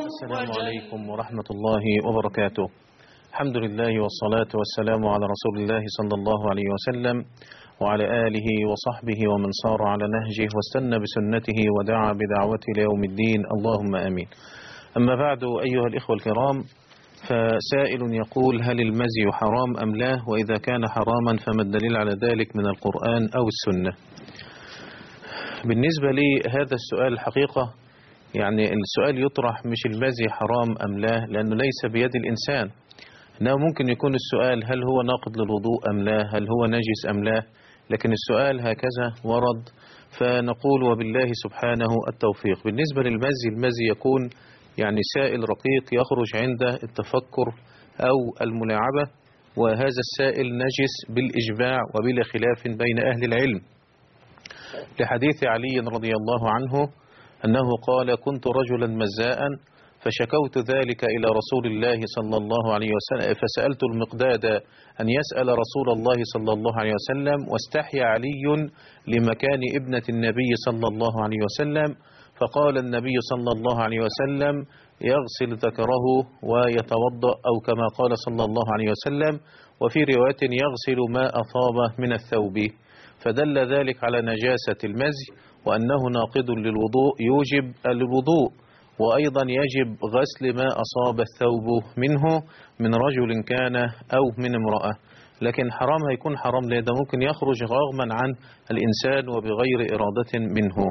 السلام عليكم ورحمة الله وبركاته الحمد لله والصلاة والسلام على رسول الله صلى الله عليه وسلم وعلى آله وصحبه ومن صار على نهجه واستنى بسنته ودعا بدعوته ليوم الدين اللهم آمين أما بعد أيها الإخوة الكرام فسائل يقول هل المزي حرام أم لا وإذا كان حراما فما الدليل على ذلك من القرآن أو السنة بالنسبة لي هذا السؤال الحقيقة يعني السؤال يطرح مش المزي حرام أم لا لأنه ليس بيد الإنسان إنه ممكن يكون السؤال هل هو ناقض للوضوء أم لا هل هو نجس أم لا لكن السؤال هكذا ورد فنقول وبالله سبحانه التوفيق بالنسبة للمزي المزي يكون يعني سائل رقيق يخرج عند التفكر أو الملاعبة وهذا السائل نجس بالإجماع وبلا خلاف بين أهل العلم لحديث علي رضي الله عنه أنه قال كنت رجلا مزاء فشكوت ذلك إلى رسول الله صلى الله عليه وسلم فسألت المقداد أن يسأل رسول الله صلى الله عليه وسلم واستحيا علي لمكان ابنة النبي صلى الله عليه وسلم فقال النبي صلى الله عليه وسلم يغسل ذكره ويتوضأ أو كما قال صلى الله عليه وسلم وفي رواية يغسل ما أصاب من الثوب فدل ذلك على نجاسة المزي وأنه ناقض للوضوء يوجب الوضوء وأيضا يجب غسل ما أصاب الثوب منه من رجل كان أو من امرأة لكن حرام هيكون حرام ليه ده ممكن يخرج رغما عن الإنسان وبغير إرادة منه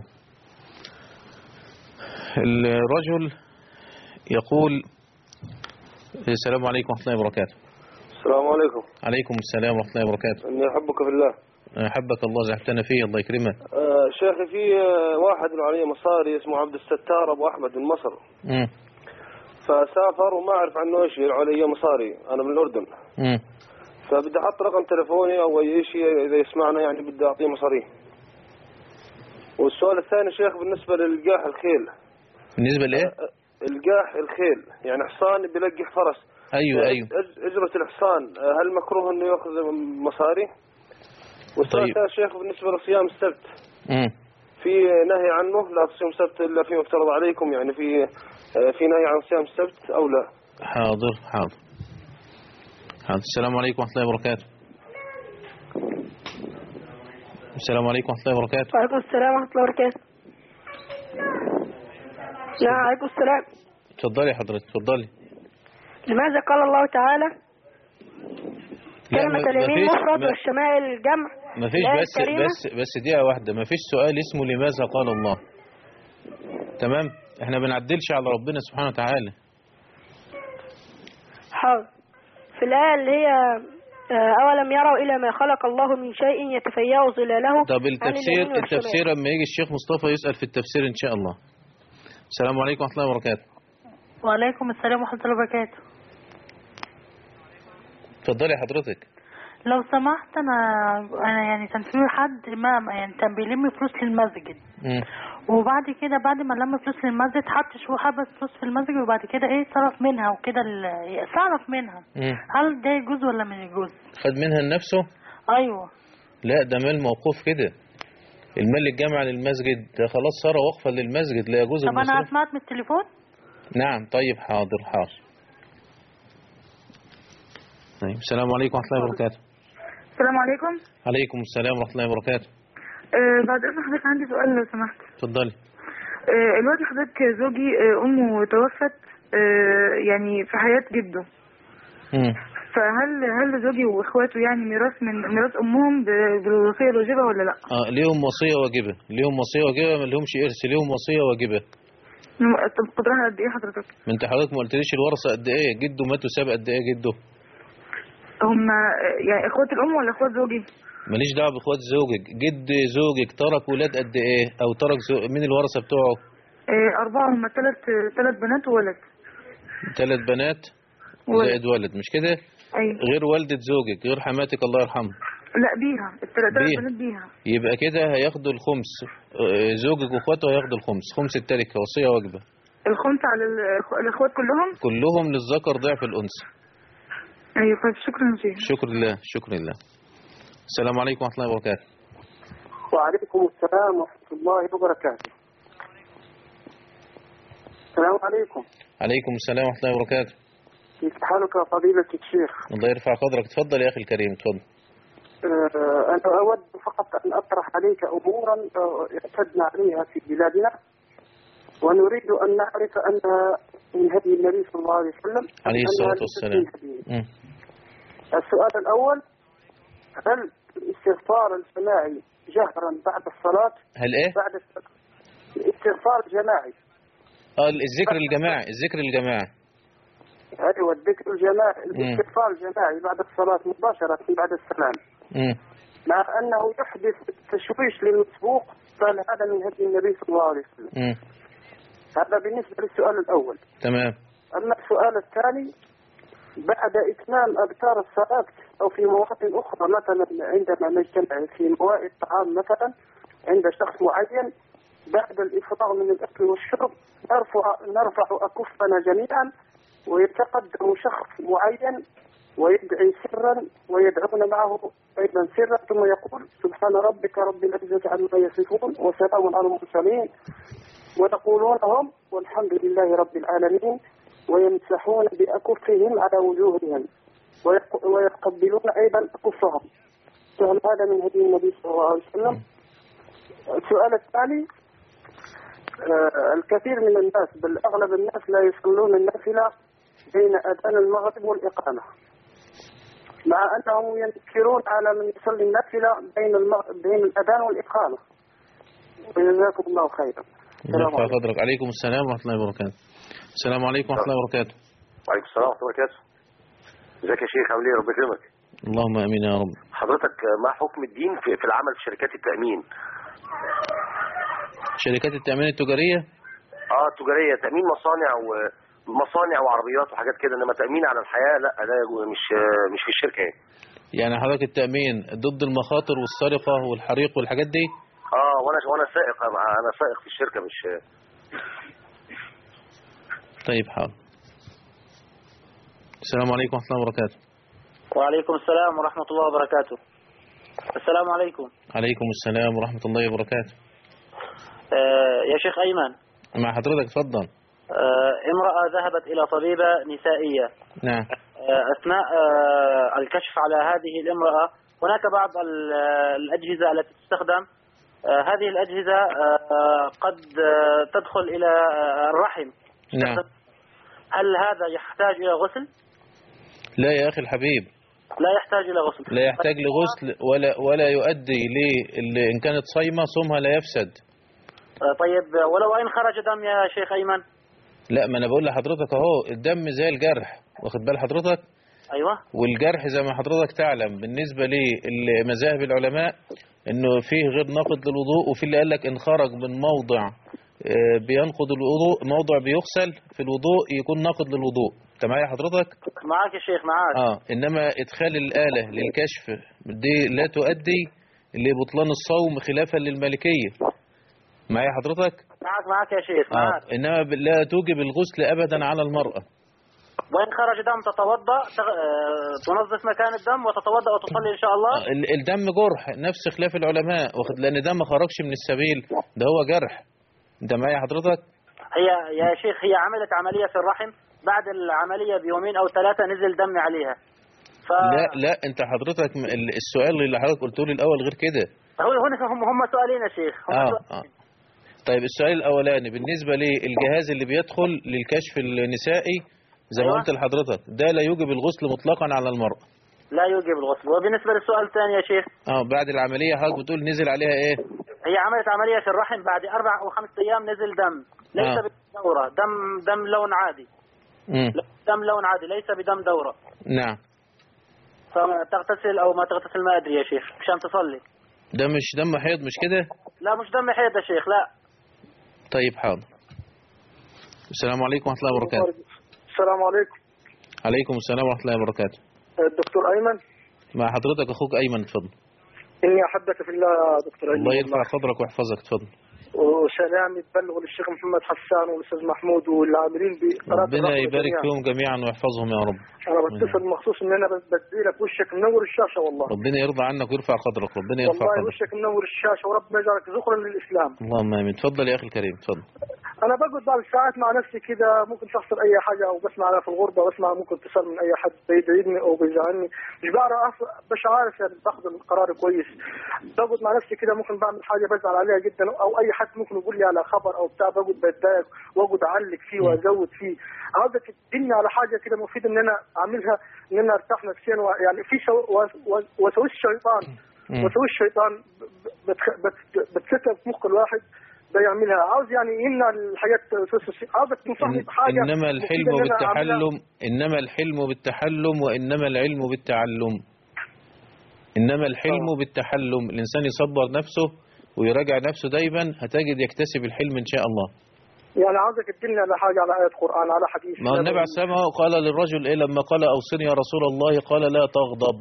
الرجل يقول السلام عليكم ورحمة الله وبركاته السلام عليكم عليكم السلام ورحمة الله وبركاته اني احبك في الله أحبك الله زعفتنا فيه الله يكرمك آه شيخي في آه، واحد له عليه مصاري اسمه عبد الستار ابو احمد من مصر مم. فسافر وما اعرف عنه ايش علي مصاري انا من الاردن مم. فبدي احط رقم تلفوني او اي شيء اذا يسمعنا يعني بدي اعطيه مصاري والسؤال الثاني شيخ بالنسبه للقاح الخيل بالنسبة لإيه؟ آه، القاح الخيل يعني حصان بيلقح فرس أيوه أيوه أج- اجره الحصان آه، هل مكروه انه ياخذ مصاري؟ والسؤال طيب. الثالث شيخ بالنسبه لصيام السبت مم. في نهي عنه لا تصيم السبت الا فيما افترض عليكم يعني في في نهي عن صيام السبت او لا حاضر حاضر حاضر السلام عليكم ورحمة الله وبركاته السلام عليكم ورحمة الله وبركاته وعليكم السلام ورحمة الله وبركاته نعم عليكم السلام اتفضلي حضرتك اتفضلي لماذا قال الله تعالى لا، كلمة ما- اليمين مفيش- مفرد ما- والشمائل الجمع ما فيش الآية بس الكريمة. بس بس دقيقة واحدة ما فيش سؤال اسمه لماذا قال الله تمام احنا بنعدلش على ربنا سبحانه وتعالى حاضر في الآية اللي هي آه، أولم يروا إلى ما خلق الله من شيء يتفيأ ظلاله طب عن التفسير اليمين والشمال. التفسير لما يجي الشيخ مصطفى يسأل في التفسير ان شاء الله السلام عليكم ورحمة الله وبركاته وعليكم السلام ورحمة الله وبركاته اتفضلي حضرتك لو سمحت أنا أنا يعني كان في حد ما يعني كان بيلم فلوس للمسجد مم. وبعد كده بعد ما لم فلوس للمسجد حط شو حبس فلوس في المسجد وبعد كده إيه صرف منها وكده ال- صرف منها مم. هل ده يجوز ولا مش يجوز؟ خد منها لنفسه أيوه لا ده مال موقوف كده المال الجامع للمسجد ده خلاص صار وقفا للمسجد لا يجوز طب أنا المصروف سمعت من التليفون نعم طيب حاضر حاضر طيب السلام عليكم ورحمة الله وبركاته السلام عليكم عليكم السلام ورحمة الله وبركاته آه بعد اذن حضرتك عندي سؤال لو سمحت اتفضلي آه الوقت حضرتك زوجي آه امه توفت آه يعني في حياة جده مم. فهل هل زوجي واخواته يعني ميراث من ميراث امهم ب- بالوصية الواجبة ولا لا؟ اه ليهم وصية واجبة ليهم وصية واجبة ما لهمش إرث ليهم وصية واجبة نم- طب قدرها قد ايه حضرتك؟ ما انت حضرتك ما قلتليش الورثة قد ايه جده مات وساب قد ايه جده هم آه، يعني اخوات الام ولا اخوات زوجي؟ ماليش دعوة باخوات زوجك جد زوجك ترك ولاد قد ايه او ترك زو... مين الورثة بتوعه آه اربعة هم ثلاث ثلاث بنات وولد ثلاث بنات ولد. زائد ولد مش كده ايوه غير والدة زوجك غير حماتك الله يرحمها لا بيها الثلاث بيها. بنات بيها يبقى كده هياخدوا الخمس آه، زوجك واخواته هياخدوا الخمس خمس التركة وصية واجبة الخمسة على الأخ- الاخوات كلهم؟ كلهم للذكر ضعف الأنثى ايوه طيب شكرا يا شيخ شكر لله شكر لله السلام عليكم ورحمة الله وبركاته وعليكم السلام ورحمة الله وبركاته السلام عليكم عليكم السلام ورحمة الله وبركاته كيف حالك يا فضيلة الشيخ الله يرفع قدرك تفضل يا أخي الكريم تفضل آه، أنا أود فقط أن أطرح عليك أمورا آه، اعتدنا عليها في بلادنا ونريد أن نعرف أنها من هدي النبي صلى الله عليه وسلم عليه أنها الصلاة ليست والسلام من هديه. مم. السؤال الأول هل الاستغفار الجماعي جهرا بعد الصلاة هل إيه؟ بعد الصلاة الاستغفار الجماعي آه الذكر الجماعي الذكر الجماعي أيوة الذكر الجماعي الاستغفار الجماعي بعد الصلاة مباشرة بعد السلام مم. مع أنه يحدث تشويش للمسبوق قال هذا من هدي النبي صلى الله عليه وسلم مم. هذا بالنسبة للسؤال الأول تمام أما السؤال الثاني بعد إتمام أذكار الصلاة أو في مواطن أخرى مثلا عندما نجتمع في موائد طعام مثلا عند شخص معين بعد الإفراغ من الأكل والشرب نرفع نرفع أكفنا جميعا ويتقدم شخص معين ويدعي سرا ويدعون معه أيضا سرا ثم يقول سبحان ربك رب العزة عما يصفون وسلام على المرسلين ويقولون هم والحمد لله رب العالمين ويمسحون بأكفهم على وجوههم ويق- ويقبلون أيضا أكفهم فهل هذا من هدي النبي صلى الله عليه وسلم السؤال الثاني آه، الكثير من الناس بل أغلب الناس لا يصلون النافلة بين أذان المغرب والإقامة مع أنهم ينكرون على من يصلي النافلة بين المغرب بين الأذان والإقامة وجزاكم الله خيرا الله يرفع قدرك عليكم السلام ورحمة الله وبركاته السلام عليكم ورحمة الله وبركاته وعليكم السلام ورحمة الله وبركاته ازيك يا شيخ عامل ايه ربنا يكرمك اللهم امين يا رب حضرتك ما حكم الدين في, في العمل في شركات التأمين شركات التأمين التجارية اه تجارية تأمين مصانع ومصانع وعربيات وحاجات كده انما تأمين على الحياة لا ده يجو- مش مش في الشركة يعني يعني حضرتك التأمين ضد المخاطر والسرقة والحريق والحاجات دي اه وانا وانا سائق انا أنا سائق في الشركة مش طيب حاضر السلام عليكم ورحمة الله وبركاته وعليكم السلام ورحمة الله وبركاته السلام عليكم عليكم السلام ورحمة الله وبركاته آه يا شيخ أيمن مع حضرتك اتفضل آه امرأة ذهبت إلى طبيبة نسائية نعم آه أثناء آه الكشف على هذه الامرأة هناك بعض ال- آه، الأجهزة التي تستخدم آه هذه الأجهزة آه قد آه تدخل إلى آه، الرحم نعم هل هذا يحتاج إلى غسل؟ لا يا أخي الحبيب لا يحتاج إلى غسل لا يحتاج لغسل ولا ولا يؤدي ل إن كانت صايمة صومها لا يفسد آه طيب آه، ولو إن خرج دم يا شيخ أيمن لا ما أنا بقول لحضرتك أهو الدم زي الجرح واخد بال حضرتك أيوة والجرح زي ما حضرتك تعلم بالنسبة لمذاهب العلماء انه فيه غير ناقض للوضوء وفي اللي قال لك ان خرج من موضع آه، بينقض الوضوء موضع بيغسل في الوضوء يكون ناقض للوضوء انت معايا حضرتك معك يا شيخ معك اه انما ادخال الآلة للكشف دي لا تؤدي لبطلان الصوم خلافا للمالكية معايا حضرتك معك معك يا شيخ معك اه انما ب- لا توجب الغسل ابدا على المرأة وإن خرج دم تتوضأ تغ... آه، تنظف مكان الدم وتتوضأ وتصلي إن شاء الله ال- الدم جرح نفس خلاف العلماء واخد لان ده ما خرجش من السبيل ده هو جرح انت معايا حضرتك هي يا شيخ هي عملت عملية في الرحم بعد العملية بيومين أو ثلاثة نزل دم عليها ف... لا لا انت حضرتك م- ال- السؤال اللي حضرتك قلته لي الاول غير كده هو هنا هم هم سؤالين يا شيخ هم اه سؤال- اه طيب السؤال الاولاني بالنسبه للجهاز اللي بيدخل للكشف النسائي زي ما أيوة. قلت لحضرتك ده لا يوجب الغسل مطلقا على المرأة لا يوجب الغسل وبالنسبة للسؤال الثاني يا شيخ اه بعد العملية حضرتك بتقول نزل عليها ايه هي عملت عملية في الرحم بعد أربع أو خمس أيام نزل دم ليس آه. بدم دورة دم دم لون عادي مم. لا، دم لون عادي ليس بدم دورة نعم فتغتسل أو ما تغتسل ما أدري يا شيخ مشان تصلي ده مش دم حيض مش كده لا مش دم حيض يا شيخ لا طيب حاضر السلام عليكم ورحمة الله وبركاته السلام عليكم عليكم السلام ورحمة الله وبركاته الدكتور أيمن مع حضرتك أخوك أيمن اتفضل إني أحبك في الله يا دكتور أيمن الله يرفع قدرك ويحفظك اتفضل وسلامي تبلغ للشيخ محمد حسان والأستاذ محمود والعاملين بقناة ربنا الرحمة يبارك جميعاً. فيهم جميعا ويحفظهم يا رب أنا بتصل مخصوص إن أنا بدي لك وشك منور الشاشة والله ربنا يرضى عنك ويرفع قدرك ربنا يرفع والله قدرك وشك منور الشاشة وربنا يجعلك ذخرا للإسلام اللهم امين اتفضل يا اخي الكريم اتفضل انا بقعد بعض الساعات مع نفسي كده ممكن تحصل اي حاجه او بسمع انا في الغربه بسمع ممكن اتصال من اي حد بيضايقني او بيزعلني مش بعرف أف- مش عارف يعني باخد القرار كويس بقعد مع نفسي كده ممكن بعمل حاجه بزعل عليها جدا او اي حد ممكن يقول لي على خبر او بتاع بقعد بتضايق واقعد اعلق فيه وازود فيه عاوزك تدلني على حاجه كده مفيده ان انا اعملها ان انا ارتاح نفسيا و- يعني في سو- و- و- وسوس الشيطان مم. وسوس الشيطان بتخ- بت- بتستر في مخ الواحد ده يعملها عاوز يعني يمنع الحاجات وسوس الش- عاوزك تنصحني إن- بحاجه إنما مفيدة الحلم إن أنا أعملها. بالتحلم إنما الحلم بالتحلم وإنما العلم بالتعلم إنما الحلم بالتحلم الإنسان يصبر نفسه ويراجع نفسه دايما هتجد يكتسب الحلم إن شاء الله يعني عاوزك تدلني على حاجه على ايه قران على حديث ما هو النبي عليه السلام هو قال للرجل إيه لما قال أوصني يا رسول الله قال لا تغضب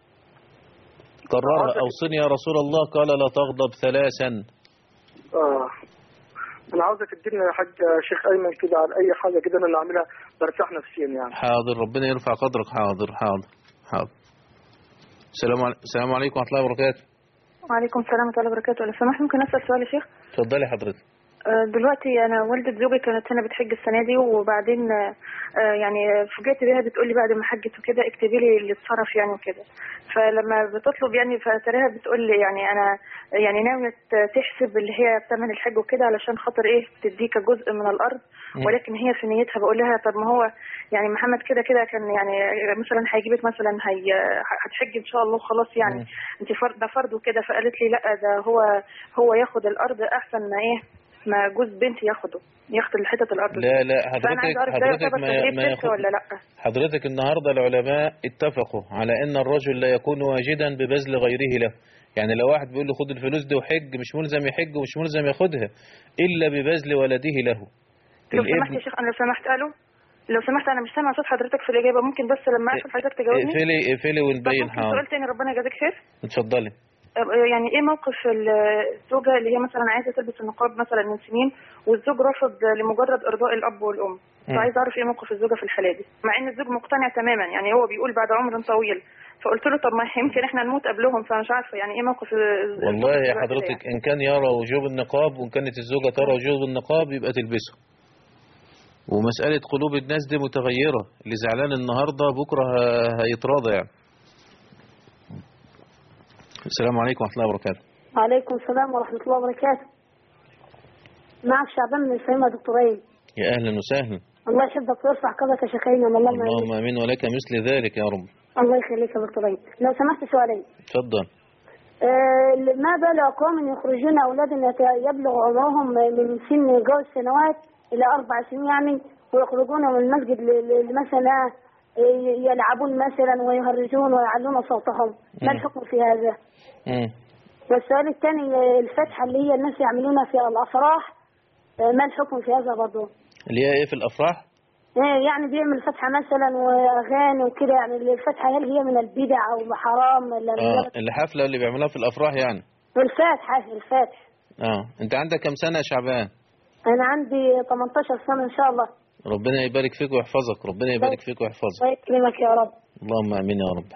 كررها أوصني يا رسول الله قال لا تغضب ثلاثا اه انا عاوزك تدلني يا حاج شيخ ايمن كده على اي حاجه كده انا اعملها برتاح نفسيا يعني حاضر ربنا يرفع قدرك حاضر حاضر حاضر السلام علي... السلام عليكم ورحمة الله وبركاته وعليكم السلام ورحمة الله وبركاته لو سمحت ممكن أسأل سؤال يا شيخ اتفضلي حضرتك آه، دلوقتي أنا والدة زوجي كانت هنا بتحج السنة دي وبعدين آه، آه، يعني فوجئت بيها بتقول لي بعد ما حجت وكده اكتبي لي اللي اتصرف يعني وكده فلما بتطلب يعني فتراها بتقول لي يعني أنا يعني ناوية تحسب اللي هي بتمن الحج وكده علشان خاطر إيه تديك جزء من الأرض مم. ولكن هي في نيتها بقول لها طب ما هو يعني محمد كده كده كان يعني مثلا هيجيبك مثلا هي هتحج ان شاء الله وخلاص يعني انت فرد ده فرض وكده فقالت لي لا ده هو هو ياخد الارض احسن ما ايه ما جوز بنتي ياخده ياخد حته الارض دي. لا لا فانا عايزه حضرتك اعرف ده حضرتك يعتبر ما تغيير ما فكر ياخد ولا لا حضرتك النهاردة العلماء اتفقوا على ان الرجل لا يكون واجدا ببذل غيره له يعني لو واحد بيقول له خد الفلوس دي وحج مش ملزم يحج ومش ملزم ياخدها الا ببذل ولده له لو سمحت يا شيخ انا لو سمحت الو لو سمحت انا مش سامع صوت حضرتك في الاجابه ممكن بس لما اقفل حضرتك تجاوبني اقفلي اقفلي ونبين ممكن حاضر سؤال تاني ربنا يجازيك خير اتفضلي أه، يعني ايه موقف الزوجه اللي هي مثلا عايزه تلبس النقاب مثلا من سنين والزوج رفض لمجرد ارضاء الاب والام مم. فعايزه اعرف ايه موقف الزوجه في الحاله دي مع ان الزوج مقتنع تماما يعني هو بيقول بعد عمر طويل فقلت له طب ما يمكن احنا نموت قبلهم فمش عارفه يعني ايه موقف الزوج والله في يا الوقت ده حضرتك ان كان يرى وجوب النقاب وان كانت الزوجة ترى وجوب النقاب يبقى تلبسه ومسألة قلوب الناس دي متغيرة اللي زعلان النهاردة بكرة ه- هيتراضى يعني السلام عليكم ورحمة الله وبركاته وعليكم السلام ورحمة الله وبركاته معك شعبان من الفهيمة دكتورين يا أهلا وسهلا الله يحبك ويرفع قدرك يا شيخين اللهم اللهم آمين. امين ولك مثل ذلك يا رب الله يخليك يا دكتورين لو سمحت سؤالين اتفضل آه، ما بال أقوام يخرجون أولاد يت- يبلغ عمرهم من سن جوز سنوات إلى أربع سنين يعني ويخرجون من المسجد ل- ل- مثلا آه، يلعبون مثلا ويهرجون ويعلون صوتهم ما مم. الحكم في هذا؟ مم. والسؤال الثاني آه، الفتحة اللي هي الناس يعملونها في الأفراح آه، ما الحكم في هذا برضه؟ اللي هي ايه في الافراح إيه يعني بيعمل فتحة مثلا وأغاني وكده يعني الفتحة هل هي من البدع أو حرام ولا اه الحفلة اللي بيعملوها في الافراح يعني الفاتحة الفاتح اه انت عندك كم سنة يا شعبان أنا عندي 18 سنة إن شاء الله ربنا يبارك فيك ويحفظك ربنا يبارك فيك ويحفظك الله يكرمك يا رب اللهم امين يا رب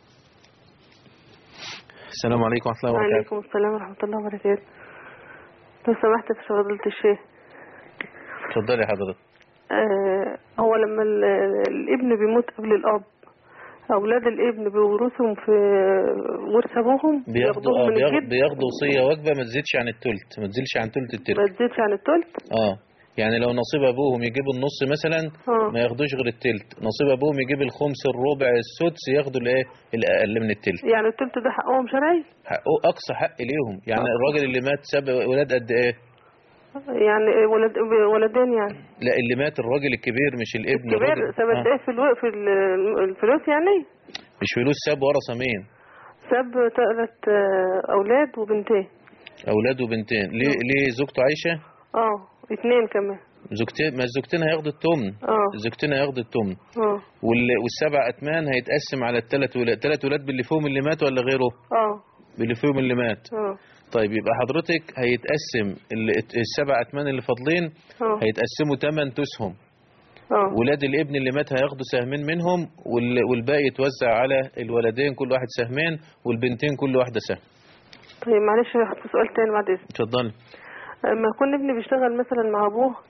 السلام عليكم ورحمة الله وبركاته وعليكم السلام ورحمة الله وبركاته لو سمحت في فضيلة الشيخ اتفضلي يا حضرتك آه هو لما ال- الابن بيموت قبل الأب أولاد الابن بيورثهم في ورث أبوهم بياخدوا بياخدوهم اه من بياخدوا, الجد بياخدوا وصية وجبة ما تزيدش عن التلت ما تزيدش عن تلت ما التلت تزيدش عن التلت اه يعني لو نصيب ابوهم يجيبوا النص مثلا اه. ما ياخدوش غير التلت نصيب ابوهم يجيب الخمس الربع السدس ياخدوا الايه الاقل من التلت يعني التلت ده حقهم شرعي حقه اقصى حق ليهم يعني الراجل اللي مات ساب ولاد قد ايه يعني ولد ولدين يعني لا اللي مات الراجل الكبير مش الابن كبير الراجل ساب قد آه. ايه في الو... في ال- الفلوس يعني مش فلوس ساب ورثة مين ساب ثلاث أولاد وبنتين اولاد وبنتين ليه ليه زوجته عايشة اه اتنين كمان زوجتين ما الزوجتين هياخدوا التمن اه الزوجتين هياخدوا التمن اه وال- والسبع اتمان هيتقسم على الثلاث ولاد ثلاث ولاد باللي فيهم اللي مات ولا غيره اه باللي فيهم اللي مات اه طيب يبقى حضرتك هيتقسم ال- السبع اتمان اللي فاضلين اه هيتقسموا ثمان تسهم اه ولاد الابن اللي مات هياخدوا سهمين منهم وال- والباقي يتوزع على الولدين كل واحد سهمين والبنتين كل واحدة سهم طيب معلش هحط سؤال تاني بعد اذنك اتفضلي لما يكون ابني بيشتغل مثلا مع ابوه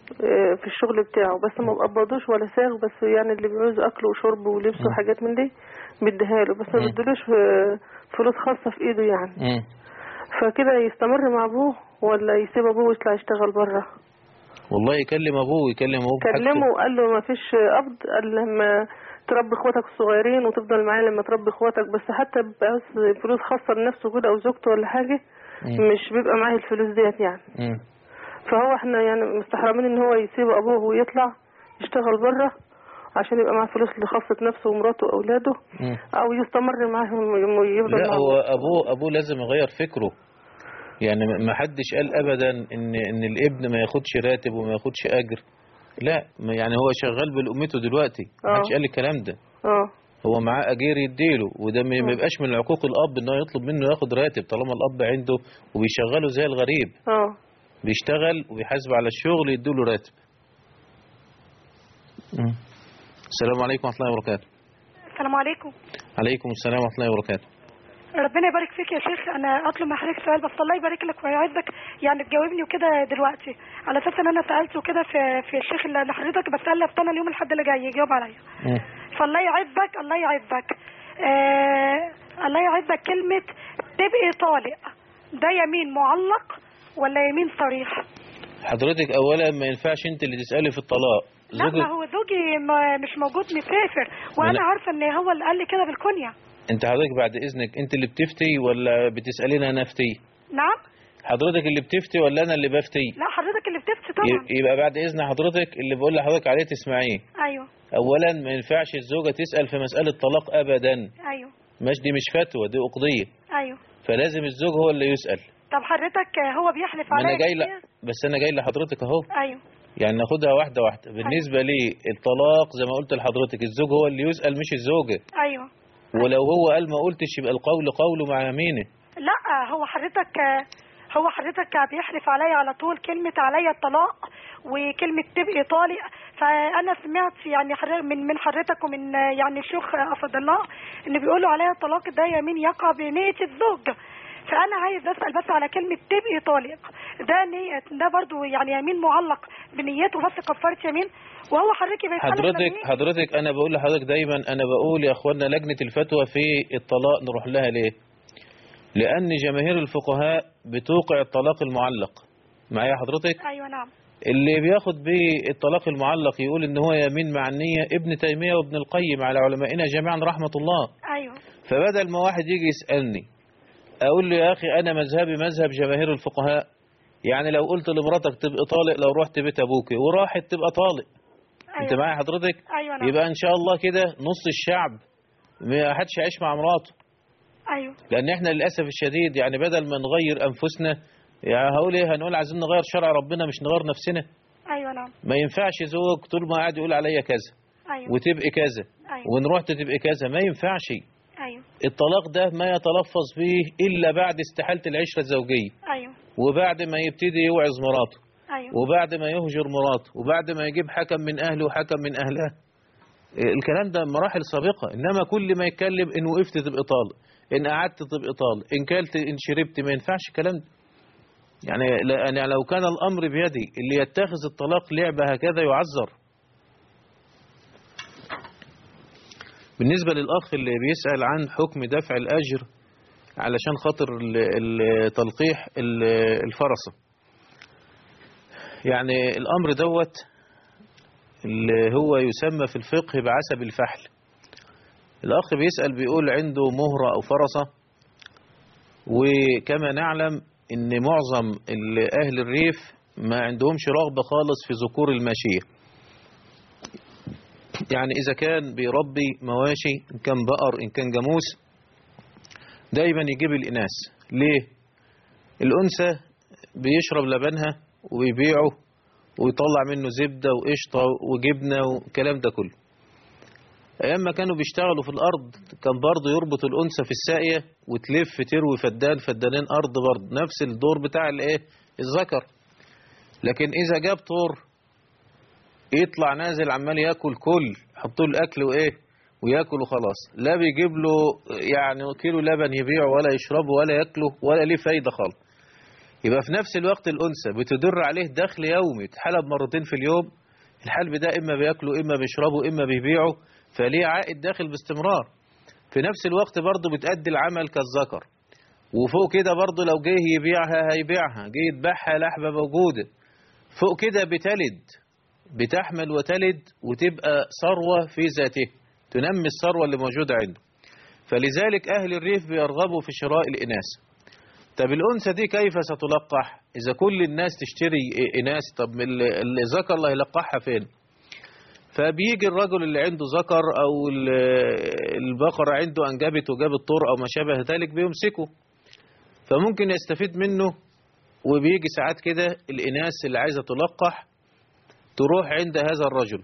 آه، في الشغل بتاعه بس ما بقبضوش ولا ساغ بس يعني اللي بيعوز اكل وشرب ولبس مم. وحاجات من دي بيديها له بس ما مم. بيديلوش آه، فلوس خاصة في ايده يعني مم. فكده يستمر مع ابوه ولا يسيب ابوه ويطلع يشتغل بره والله يكلم ابوه ويكلم ابوه بحاجته. كلمه وقال له ما فيش قبض قال لما تربي اخواتك الصغيرين وتفضل معايا لما تربي اخواتك بس حتى بعوز فلوس خاصة لنفسه كده او زوجته ولا حاجة مم. مش بيبقى معاه الفلوس ديت يعني مم. فهو احنا يعني مستحرمين ان هو يسيب ابوه ويطلع يشتغل بره عشان يبقى معاه فلوس لخاصة نفسه ومراته واولاده مم. او يستمر معاهم ويفضل لا معاهم. هو ابوه ابوه لازم يغير فكره يعني ما- ما حدش قال ابدا ان ان الابن ما ياخدش راتب وما ياخدش اجر لا ما يعني هو شغال بالامته دلوقتي ما آه. حدش قال الكلام ده اه هو معاه اجير يديله وده ما ما يبقاش من عقوق الاب ان هو يطلب منه ياخد راتب طالما الاب عنده وبيشغله زي الغريب اه بيشتغل وبيحاسب على الشغل يديله راتب مم. السلام عليكم ورحمه الله وبركاته السلام عليكم عليكم السلام ورحمه الله وبركاته ربنا يبارك فيك يا شيخ انا اطلب من حضرتك سؤال بس الله يبارك لك ويعزك يعني تجاوبني وكده دلوقتي على اساس ان انا سالته كده في في الشيخ اللي حضرتك بسال استنى اليوم الحد اللي جاي يجاوب عليا مم. فالله يعزك الله يعزك آه الله يعزك كلمه تبقي طالق ده يمين معلق ولا يمين صريح حضرتك اولا ما ينفعش انت اللي تسالي في الطلاق لا ما زوجك هو زوجي ما مش موجود مسافر وانا لا. عارفه ان هو اللي قال لي كده بالكنيه انت حضرتك بعد اذنك انت اللي بتفتي ولا بتساليني انا افتي نعم حضرتك اللي بتفتي ولا انا اللي بفتي لا حضرتك اللي بتفتي طبعا ي- يبقى بعد اذن حضرتك اللي بقول لحضرتك عليه تسمعيه ايوه اولا ما ينفعش الزوجه تسال في مساله طلاق ابدا ايوه مش دي مش فتوى دي اقضيه ايوه فلازم الزوج هو اللي يسال طب حضرتك هو بيحلف ما عليا انا جاي ل... كتير؟ بس انا جاي لحضرتك اهو ايوه يعني ناخدها واحده واحده بالنسبه لي الطلاق زي ما قلت لحضرتك الزوج هو اللي يسال مش الزوجه ايوه ولو هو قال ما قلتش يبقى القول قوله مع يمينه لا هو حضرتك هو حضرتك بيحلف عليا على طول كلمة عليا الطلاق وكلمة تبقي طالق فأنا سمعت يعني حضر- من من حضرتك ومن يعني الشيخ أفضل الله إن بيقولوا عليا الطلاق ده يمين يقع بنية الزوج فأنا عايز أسأل بس على كلمة تبقي طالق ده نية ده برضو يعني يمين معلق بنيته بس كفارة يمين وهو حضرتك بيتحلف حضرتك يمين. حضرتك انا بقول لحضرتك دايما انا بقول يا اخوانا لجنه الفتوى في الطلاق نروح لها ليه لان جماهير الفقهاء بتوقع الطلاق المعلق معايا حضرتك أيوة نعم اللي بياخد بالطلاق المعلق يقول ان هو يمين مع النية ابن تيمية وابن القيم على علمائنا جميعا رحمة الله أيوة فبدل ما واحد يجي يسألني اقول له يا اخي انا مذهبي مذهب جماهير الفقهاء يعني لو قلت لمراتك تبقى طالق لو رحت بيت ابوك وراحت تبقى طالق انت أيوة. معايا حضرتك أيوة نعم يبقى ان شاء الله كده نص الشعب ما حدش يعيش مع مراته أيوة لان احنا للاسف الشديد يعني بدل ما نغير انفسنا يعني هقول ايه هنقول عايزين نغير شرع ربنا مش نغير نفسنا أيوة نعم ما ينفعش زوج طول ما قاعد يقول عليا كذا أيوة وتبقي كذا أيوة وان رحت تبقي كذا ما ينفعش أيوة الطلاق ده ما يتلفظ به الا بعد استحالة العشرة الزوجية أيوة وبعد ما يبتدي يوعظ مراته أيوة وبعد ما يهجر مراته وبعد ما يجيب حكم من اهله وحكم من اهلها الكلام ده مراحل سابقة انما كل ما يتكلم ان وقفت تبقى طالق ان قعدت تبقى طالق ان كلت ان شربت ما ينفعش الكلام ده يعني لا- يعني لو كان الامر بيدي اللي يتخذ الطلاق لعبة هكذا يعذر بالنسبة للأخ اللي بيسأل عن حكم دفع الأجر علشان خاطر ال- ال- تلقيح ال- الفرسة يعني الأمر دوت اللي هو يسمى في الفقه بعسب الفحل الأخ بيسأل بيقول عنده مهرة أو فرسة وكما نعلم ان معظم ال- أهل الريف ما عندهمش رغبة خالص في ذكور الماشية يعني إذا كان بيربي مواشي إن كان بقر إن كان جاموس دايما يجيب الإناث ليه؟ الأنثى بيشرب لبنها ويبيعه ويطلع منه زبدة وقشطة وجبنة والكلام ده كله أيام ما كانوا بيشتغلوا في الأرض كان برضه يربط الأنثى في الساقية وتلف تروي فدان فدانين أرض برضه نفس الدور بتاع الإيه الذكر لكن إذا جاب طور يطلع نازل عمال ياكل كل حطوا له الاكل وايه وياكل وخلاص لا بيجيب له يعني كيلو لبن يبيعه ولا يشربه ولا ياكله ولا ليه فايده خالص يبقى في نفس الوقت الأنثى بتدر عليه دخل يومي تحلب مرتين في اليوم الحلب ده إما بياكلوا إما بيشربوا إما بيبيعوا فليه عائد داخل باستمرار في نفس الوقت برضه بتأدي العمل كالذكر وفوق كده برضه لو جه يبيعها هيبيعها جه يذبحها لحمة موجودة فوق كده بتلد بتحمل وتلد وتبقى ثروة في ذاته تنمي الثروة اللي موجودة عنده فلذلك أهل الريف بيرغبوا في شراء الإناث طب الأنثى دي كيف ستلقح إذا كل الناس تشتري إناث طب اللي ذكر الله يلقحها فين فبيجي الرجل اللي عنده ذكر أو البقرة عنده أنجبت وجابت طور أو ما شابه ذلك بيمسكه فممكن يستفيد منه وبيجي ساعات كده الإناث اللي عايزة تلقح تروح عند هذا الرجل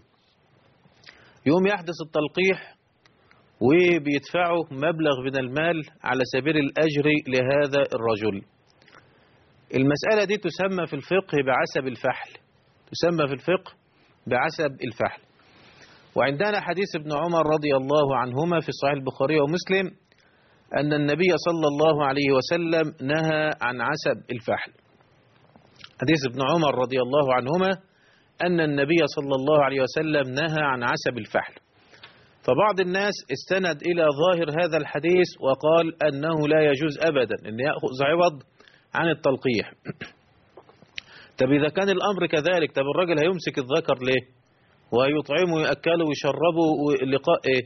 يوم يحدث التلقيح وبيدفعوا مبلغ من المال على سبيل الأجر لهذا الرجل المسألة دي تسمى في الفقه بعسب الفحل تسمى في الفقه بعسب الفحل وعندنا حديث ابن عمر رضي الله عنهما في صحيح البخاري ومسلم أن النبي صلى الله عليه وسلم نهى عن عسب الفحل حديث ابن عمر رضي الله عنهما أن النبي صلى الله عليه وسلم نهى عن عسب الفحل فبعض الناس استند إلى ظاهر هذا الحديث وقال أنه لا يجوز أبدا أن يأخذ عوض عن التلقيح طب إذا كان الأمر كذلك طب الرجل هيمسك الذكر ليه ويطعمه ويأكله ويشربه لقاء إيه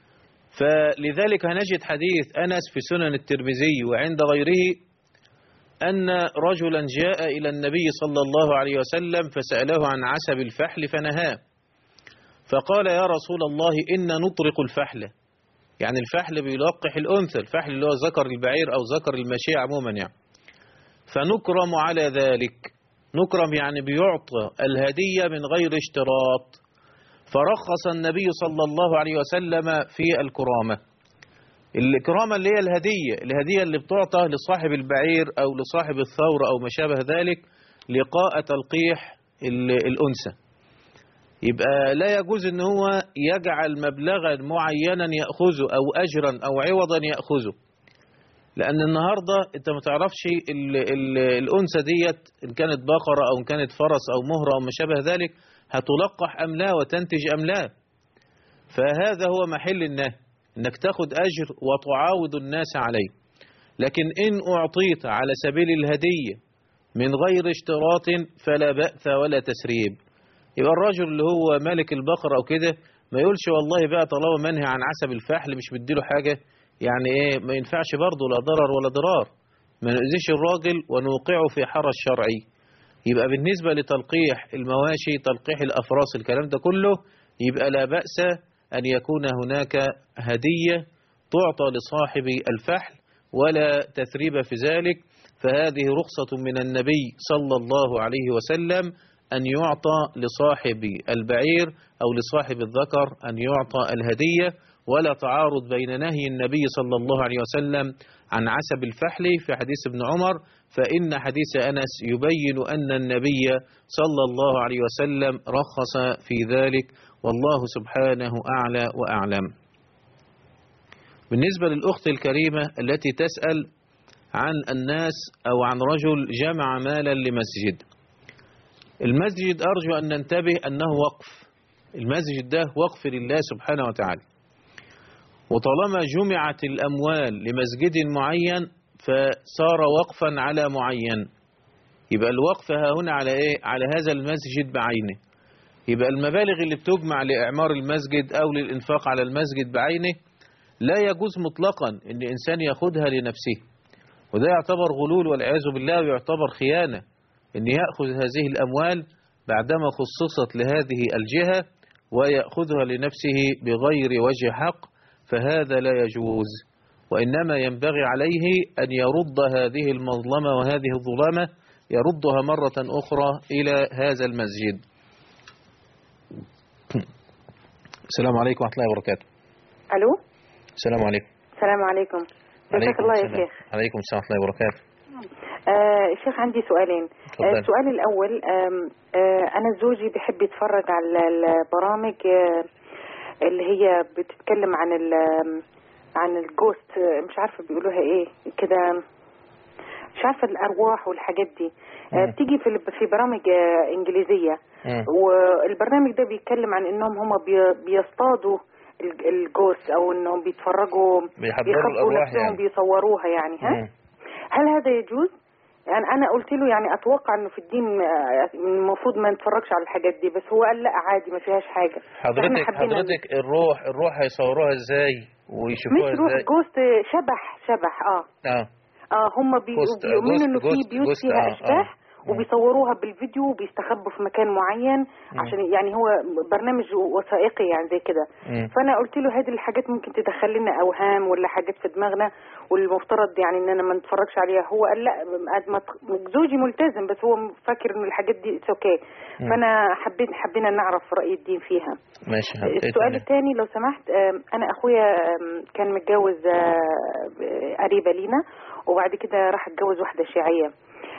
فلذلك هنجد حديث أنس في سنن الترمذي وعند غيره أن رجلا جاء إلى النبي صلى الله عليه وسلم فسأله عن عسب الفحل فنهاه فقال يا رسول الله إن نطرق الفحل يعني الفحل بيلقح الأنثى الفحل اللي هو ذكر البعير أو ذكر المشي عموما يعني فنكرم على ذلك نكرم يعني بيعطى الهدية من غير اشتراط فرخص النبي صلى الله عليه وسلم في الكرامة الكرامة اللي هي الهدية الهدية اللي بتعطى لصاحب البعير أو لصاحب الثور أو ما شابه ذلك لقاء تلقيح الأنثى يبقى لا يجوز ان هو يجعل مبلغا معينا يأخذه او اجرا او عوضا يأخذه لان النهاردة انت ما تعرفش ال ال الانثى ديت ان كانت بقرة او ان كانت فرس او مهرة او ما شابه ذلك هتلقح ام لا وتنتج ام لا فهذا هو محل النهي انك تاخد اجر وتعاوض الناس عليه لكن ان اعطيت على سبيل الهدية من غير اشتراط فلا بأس ولا تسريب يبقى الرجل اللي هو مالك البقرة أو كده ما يقولش والله بقى طالما منهي عن عسب الفحل مش مديله حاجة يعني ايه ما ينفعش برضه لا ضرر ولا ضرار ما نؤذيش الراجل ونوقعه في حرج شرعي يبقى بالنسبة لتلقيح المواشي تلقيح الأفراس الكلام ده كله يبقى لا بأس أن يكون هناك هدية تعطى لصاحب الفحل ولا تثريب في ذلك فهذه رخصة من النبي صلى الله عليه وسلم أن يعطى لصاحب البعير أو لصاحب الذكر أن يعطى الهدية ولا تعارض بين نهي النبي صلى الله عليه وسلم عن عسب الفحل في حديث ابن عمر فإن حديث أنس يبين أن النبي صلى الله عليه وسلم رخص في ذلك والله سبحانه أعلى وأعلم بالنسبة للأخت الكريمة التي تسأل عن الناس أو عن رجل جمع مالا لمسجد المسجد أرجو أن ننتبه أنه وقف المسجد ده وقف لله سبحانه وتعالى وطالما جمعت الأموال لمسجد معين فصار وقفا على معين يبقى الوقف ها هنا على إيه؟ على هذا المسجد بعينه يبقى المبالغ اللي بتجمع لإعمار المسجد أو للإنفاق على المسجد بعينه لا يجوز مطلقا أن إنسان يأخذها لنفسه وده يعتبر غلول والعياذ بالله ويعتبر خيانة أن يأخذ هذه الأموال بعدما خصصت لهذه الجهة ويأخذها لنفسه بغير وجه حق فهذا لا يجوز وإنما ينبغي عليه أن يرد هذه المظلمة وهذه الظلامة يردها مرة أخرى إلى هذا المسجد السلام عليكم ورحمة الله وبركاته الو السلام عليكم السلام عليكم جزاك عليكم الله يا السلام. شيخ عليكم السلام ورحمة الله وبركاته آه شيخ عندي سؤالين اتفضل. آه السؤال الاول آم، آه انا زوجي بحب يتفرج على البرامج آه اللي هي بتتكلم عن ال آم، عن الجوست آه، مش عارفه بيقولوها ايه كده مش عارفه الارواح والحاجات دي آه، مم. بتيجي في في برامج آه، انجليزيه مم. والبرنامج ده بيتكلم عن انهم هم بيصطادوا ال- الجوس او انهم بيتفرجوا بيحضروا بيخبوا الأرواح نفسهم يعني. بيصوروها يعني ها مم. هل هذا يجوز؟ يعني انا قلت له يعني اتوقع انه في الدين آه، المفروض ما نتفرجش على الحاجات دي بس هو قال لا عادي ما فيهاش حاجه حضرتك إحنا حبينا حضرتك الروح الروح هيصوروها ازاي ويشوفوها مش روح ازاي جوست شبح شبح اه اه اه هم بي... جوست- بيؤمنوا جوست- انه في جوست- بيوت جوست، فيها آه، اشباح آه. وبيصوروها بالفيديو وبيستخبوا في مكان معين مم. عشان يعني هو برنامج وثائقي يعني زي كده مم. فانا قلت له هذه الحاجات ممكن تدخل لنا اوهام ولا حاجات في دماغنا والمفترض يعني اننا ما نتفرجش عليها هو قال لا ما- ما ت- زوجي ملتزم بس هو فاكر ان الحاجات دي اوكي مم. فانا حبيت حبينا نعرف راي الدين فيها ماشي حضرتك. السؤال الثاني لو سمحت آم، انا اخويا آم، كان متجوز آه، قريبه لينا وبعد كده راح اتجوز واحده شيعيه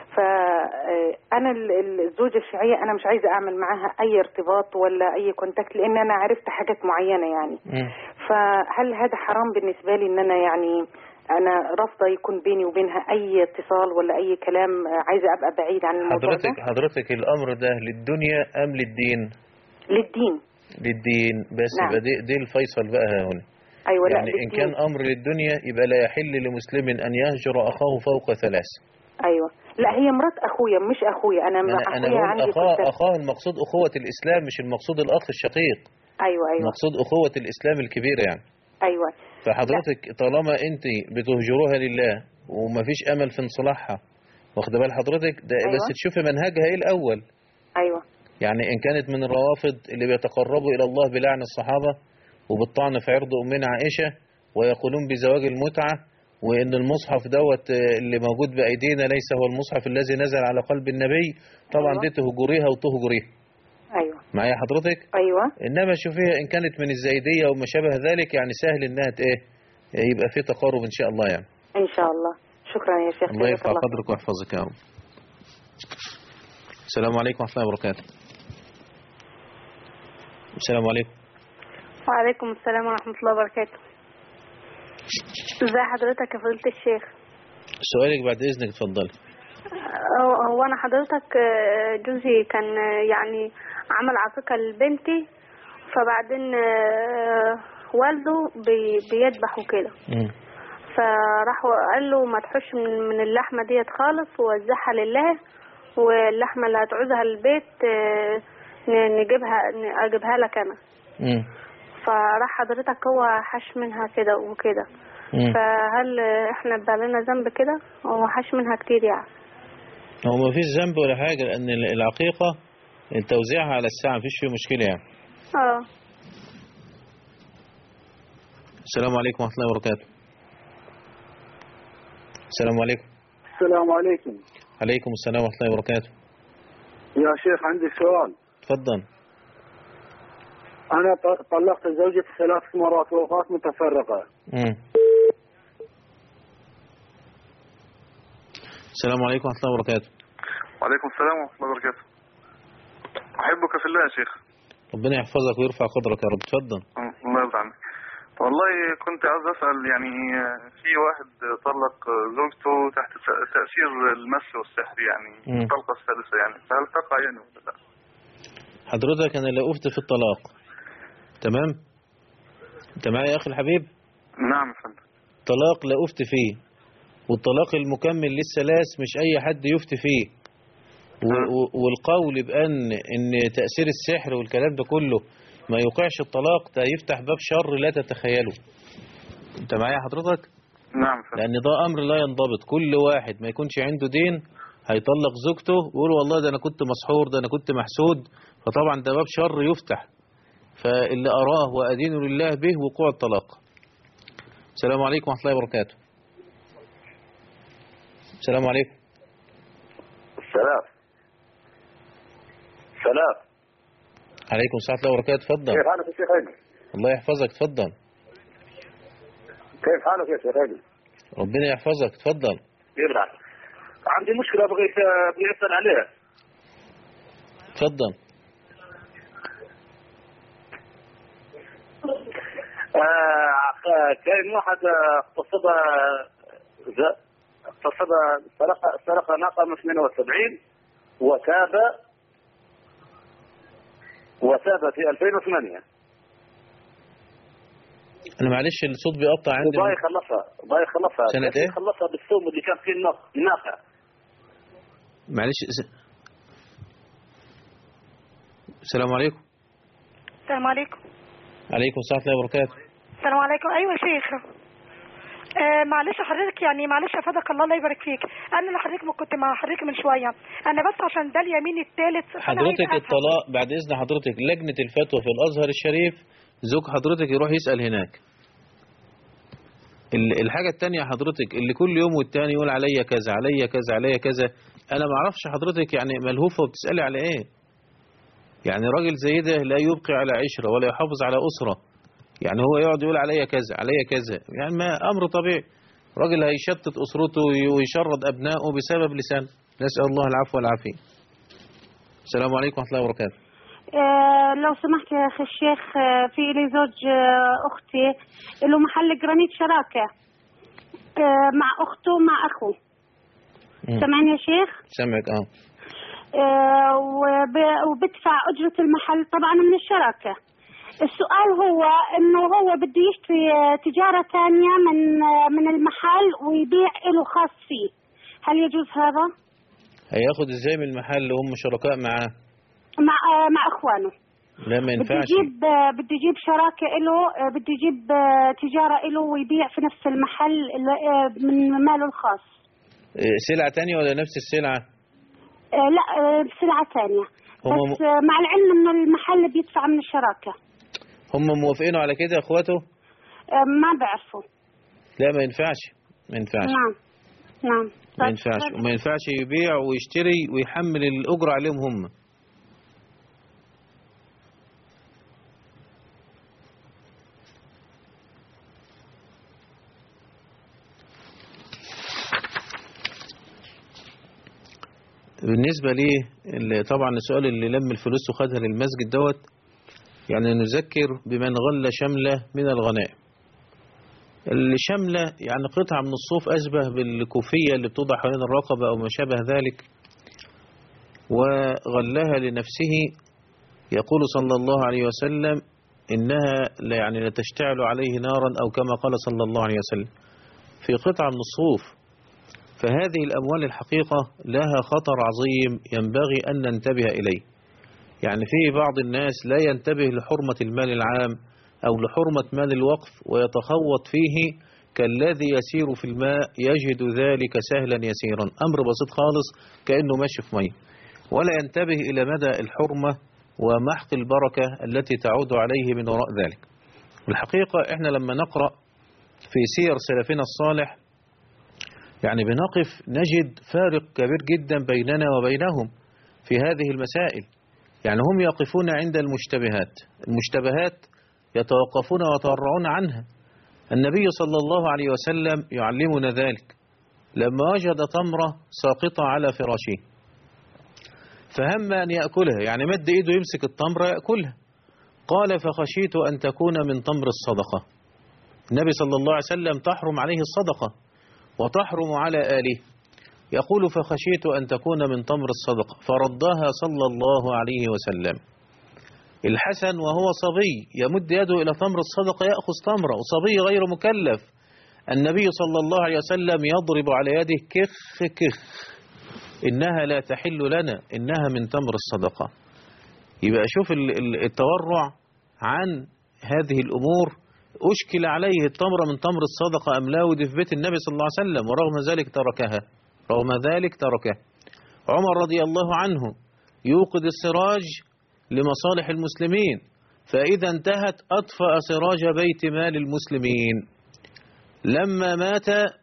فانا الزوجه الشيعيه انا مش عايزه اعمل معاها اي ارتباط ولا اي كونتاكت لان انا عرفت حاجات معينه يعني مم. فهل هذا حرام بالنسبه لي ان انا يعني انا رافضه يكون بيني وبينها اي اتصال ولا اي كلام آه، عايزه ابقى بعيد عن الموضوع حضرتك ده حضرتك الامر ده للدنيا ام للدين للدين للدين بس نعم. يبقى دي, دي الفيصل بقى هنا ايوه لا يعني ان للدين. كان امر للدنيا يبقى لا يحل لمسلم ان يهجر اخاه فوق ثلاث ايوه لا هي مرات اخويا مش اخويا انا انا اخويا انا بقول عندي اخاه كنت- اخاه المقصود اخوة الاسلام مش المقصود الاخ الشقيق ايوه ايوه المقصود اخوة الاسلام الكبيرة يعني ايوه فحضرتك طالما انت بتهجروها لله ومفيش امل في انصلاحها واخد بال حضرتك ده أيوة. بس تشوفي منهجها ايه الاول ايوه يعني ان كانت من الروافض اللي بيتقربوا الى الله بلعن الصحابة وبالطعن في عرض امنا عائشة ويقولون بزواج المتعة وان المصحف دوت آه، اللي موجود بايدينا ليس هو المصحف الذي نزل على قلب النبي طبعا أيوة. دي تهجريها وتهجريها ايوه معايا حضرتك ايوه انما شوفيها ان كانت من الزيدية وما شابه ذلك يعني سهل انها ت- ايه يبقى في تقارب ان شاء الله يعني ان شاء الله شكرا يا شيخ الله جزاك يرفع قدرك ويحفظك يا رب السلام عليكم ورحمة الله وبركاته السلام عليكم وعليكم السلام ورحمة الله وبركاته ازي حضرتك يا فضيلة الشيخ سؤالك بعد اذنك اتفضلي هو هو انا حضرتك آه، جوزي كان آه، يعني عمل عقيقة لبنتي فبعدين آه، والده بي- بيذبح وكده مم. فراح قال له ما تحش من من اللحمة ديت خالص ووزعها لله واللحمة اللي هتعوزها البيت آه، ن- نجيبها ن- اجيبها لك انا مم. فراح حضرتك هو حش منها كده وكده مم. فهل احنا بقى لنا ذنب كده هو حش منها كتير يعني هو ما فيش ذنب ولا حاجة لأن العقيقة توزيعها على الساعة ما فيش فيه مشكلة يعني اه السلام عليكم ورحمة الله وبركاته السلام عليكم السلام عليكم عليكم السلام ورحمة الله وبركاته يا شيخ عندي سؤال تفضل أنا ط- طلقت زوجتي ثلاث مرات وفاة متفرقة مم. السلام عليكم ورحمة الله وبركاته وعليكم السلام ورحمة الله وبركاته أحبك في الله يا شيخ ربنا يحفظك ويرفع قدرك يا رب تفضل الله يرضى عنك والله كنت عاوز أسأل يعني في واحد طلق زوجته تحت ت- تأثير المس والسحر يعني مم. الطلقة الثالثة يعني فهل تقع يعني ولا لا؟ حضرتك أنا لا أفتي في الطلاق تمام أنت معايا يا أخي الحبيب نعم يا فندم طلاق لا أفتي فيه والطلاق المكمل للثلاث مش أي حد يفتي فيه و- و- والقول بأن إن تأثير السحر والكلام ده كله ما يوقعش الطلاق ده يفتح باب شر لا تتخيله أنت معايا حضرتك نعم يا فندم لأن ده أمر لا ينضبط كل واحد ما يكونش عنده دين هيطلق زوجته ويقول والله ده أنا كنت مسحور ده أنا كنت محسود فطبعا ده باب شر يفتح فاللي أراه وأدين لله به وقوع الطلاق السلام عليكم ورحمة الله وبركاته السلام عليكم السلام سلام عليكم السلام ورحمة الله وبركاته تفضل كيف حالك يا شيخ علي؟ الله يحفظك تفضل كيف حالك يا شيخ علي؟ ربنا يحفظك تفضل يبلع عندي مشكلة بغيت بغيت أسأل عليها تفضل آه كان واحد آه، اغتصبها ز- فسرق سرق سرق ناقة من 72 وتاب وتاب في 2008 انا معلش الصوت بيقطع عندي وباي خلصها باي خلصها سنة بس إيه؟ خلصها بالثوم اللي كان فيه الناق- الناقة معلش س- السلام عليكم السلام عليكم عليكم السلام ورحمة الله وبركاته السلام عليكم ايوه يا شيخ آه معلش حضرتك يعني معلش افادك الله الله يبارك فيك انا اللي حضرتك ما كنت مع حضرتك من شويه انا بس عشان ده اليمين الثالث حضرتك الطلاق بعد إذن حضرتك لجنة الفتوى في الأزهر الشريف زوج حضرتك يروح يسأل هناك ال- الحاجة التانية حضرتك اللي كل يوم والتاني يقول عليا كذا عليا كذا عليا كذا أنا ما أعرفش حضرتك يعني ملهوفة وبتسألي على إيه يعني راجل زي ده لا يبقي على عشرة ولا يحافظ على أسرة يعني هو يقعد يقول عليا كذا عليا كذا يعني ما أمر طبيعي راجل هيشتت أسرته ويشرد أبنائه بسبب لسان نسأل الله العفو والعافية السلام عليكم ورحمة الله وبركاته آه، لو سمحت يا اخي الشيخ آه، في لي زوج آه، اختي له محل جرانيت شراكه آه، مع اخته مع اخوه مم. سامعني يا شيخ سامعك اه آه، وب- وبدفع اجره المحل طبعا من الشراكه السؤال هو انه هو بده يشتري آه، تجاره ثانيه من آه، من المحل ويبيع له خاص فيه هل يجوز هذا هياخد ازاي من المحل وهم شركاء معاه مع آه، مع اخوانه لا ما بده ينفعش يجيب آه، بده يجيب شراكه له آه، بده يجيب آه، تجاره له ويبيع في نفس المحل اللي- آه، من ماله الخاص إيه، سلعة تانية ولا نفس السلعة آه، لا آه، سلعه ثانيه هم بس آه، مع العلم انه المحل بيدفع من الشراكه هم موافقين على كده يا اخواته آه، ما بعرفوا لا ما ينفعش ما ينفعش نعم نعم ما ينفعش وما ينفعش يبيع ويشتري ويحمل الأجرة عليهم هم بالنسبة لي اللي- طبعا السؤال اللي لم الفلوس وخدها للمسجد دوت يعني نذكر بمن غل شملة من الغنائم الشملة يعني قطعة من الصوف أشبه بالكوفية اللي بتوضع حوالين الرقبة أو ما شابه ذلك وغلها لنفسه يقول صلى الله عليه وسلم إنها لا يعني لا تشتعل عليه نارا أو كما قال صلى الله عليه وسلم في قطعة من الصوف فهذه الأموال الحقيقة لها خطر عظيم ينبغي أن ننتبه إليه يعني في بعض الناس لا ينتبه لحرمة المال العام أو لحرمة مال الوقف ويتخوط فيه كالذي يسير في الماء يجد ذلك سهلا يسيرا أمر بسيط خالص كأنه ماشي في مية ولا ينتبه إلى مدى الحرمة ومحق البركة التي تعود عليه من وراء ذلك الحقيقة إحنا لما نقرأ في سير سلفنا الصالح يعني بنقف نجد فارق كبير جدا بيننا وبينهم في هذه المسائل يعني هم يقفون عند المشتبهات المشتبهات يتوقفون ويتورعون عنها النبي صلى الله عليه وسلم يعلمنا ذلك لما وجد تمرة ساقطة على فراشه فهم أن يأكلها يعني مد إيده يمسك التمرة يأكلها قال فخشيت أن تكون من تمر الصدقة النبي صلى الله عليه وسلم تحرم عليه الصدقة وتحرم على آله يقول فخشيت أن تكون من تمر الصدقة فردها صلى الله عليه وسلم الحسن وهو صبي يمد يده إلى تمر الصدقة يأخذ تمرة وصبي غير مكلف النبي صلى الله عليه وسلم يضرب على يده كخ كخ إنها لا تحل لنا إنها من تمر الصدقة يبقى شوف ال- ال- التورع عن هذه الأمور أشكل عليه التمر من تمر الصدقة أم لا ودي في بيت النبي صلى الله عليه وسلم ورغم ذلك تركها رغم ذلك تركه عمر رضي الله عنه يوقد السراج لمصالح المسلمين فإذا انتهت أطفأ سراج بيت مال المسلمين لما مات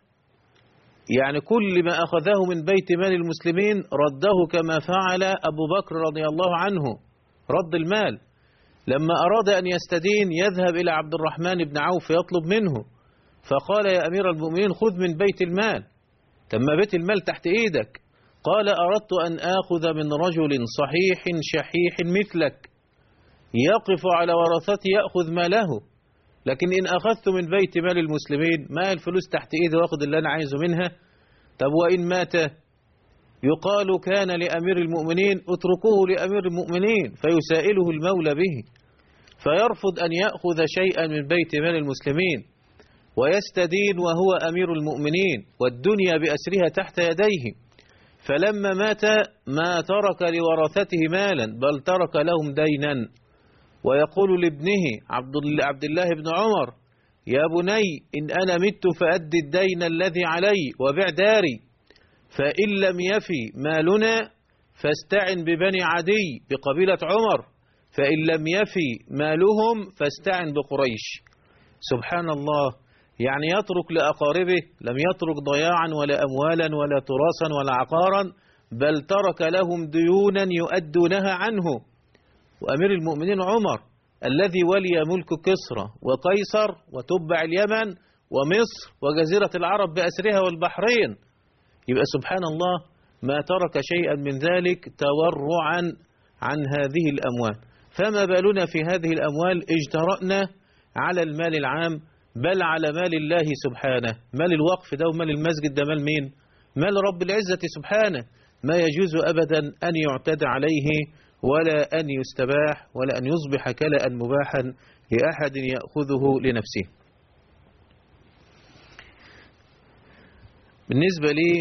يعني كل ما أخذه من بيت مال المسلمين رده كما فعل أبو بكر رضي الله عنه رد المال لما أراد أن يستدين يذهب إلى عبد الرحمن بن عوف يطلب منه فقال يا أمير المؤمنين خذ من بيت المال تم بيت المال تحت إيدك قال أردت أن آخذ من رجل صحيح شحيح مثلك يقف على ورثتي يأخذ ماله لكن إن أخذت من بيت مال المسلمين ما الفلوس تحت إيدي واخد اللي أنا عايزه منها طب وإن مات يقال كان لأمير المؤمنين اتركوه لأمير المؤمنين فيسائله المولى به فيرفض أن يأخذ شيئا من بيت مال المسلمين ويستدين وهو أمير المؤمنين والدنيا بأسرها تحت يديه فلما مات ما ترك لورثته مالا بل ترك لهم دينا ويقول لابنه عبد عبد الله بن عمر يا بني إن أنا مت فأد الدين الذي علي وبع داري فإن لم يفي مالنا فاستعن ببني عدي بقبيلة عمر فإن لم يفي مالهم فاستعن بقريش سبحان الله يعني يترك لأقاربه لم يترك ضياعا ولا أموالا ولا تراثا ولا عقارا بل ترك لهم ديونا يؤدونها عنه وأمير المؤمنين عمر الذي ولي ملك كسرى وقيصر وتبع اليمن ومصر وجزيرة العرب بأسرها والبحرين يبقى سبحان الله ما ترك شيئا من ذلك تورعا عن هذه الأموال فما بالنا في هذه الأموال اجترأنا على المال العام بل على مال الله سبحانه مال الوقف ده ومال المسجد ده مال مين مال رب العزة سبحانه ما يجوز أبدا أن يعتدى عليه ولا أن يستباح ولا أن يصبح كلأ مباحا لأحد يأخذه لنفسه بالنسبة لي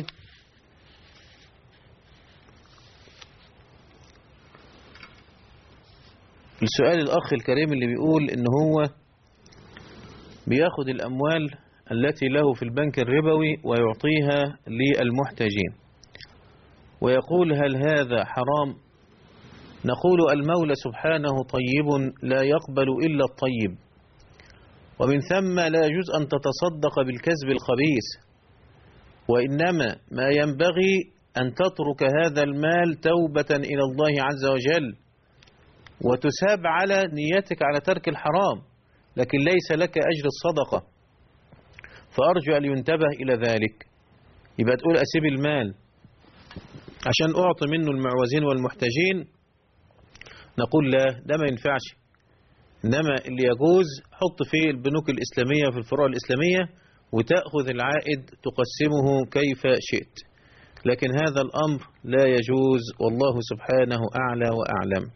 السؤال الأخ الكريم اللي بيقول إن هو بياخد الأموال التي له في البنك الربوي ويعطيها للمحتاجين ويقول هل هذا حرام نقول المولى سبحانه طيب لا يقبل إلا الطيب ومن ثم لا يجوز أن تتصدق بالكذب الخبيث وإنما ما ينبغي أن تترك هذا المال توبة إلى الله عز وجل وتساب على نيتك على ترك الحرام لكن ليس لك أجر الصدقة فأرجو أن ينتبه إلى ذلك يبقى تقول أسيب المال عشان أعطي منه المعوزين والمحتاجين نقول لا ده ما ينفعش إنما اللي يجوز حط في البنوك الإسلامية في الفروع الإسلامية وتأخذ العائد تقسمه كيف شئت لكن هذا الأمر لا يجوز والله سبحانه أعلى وأعلم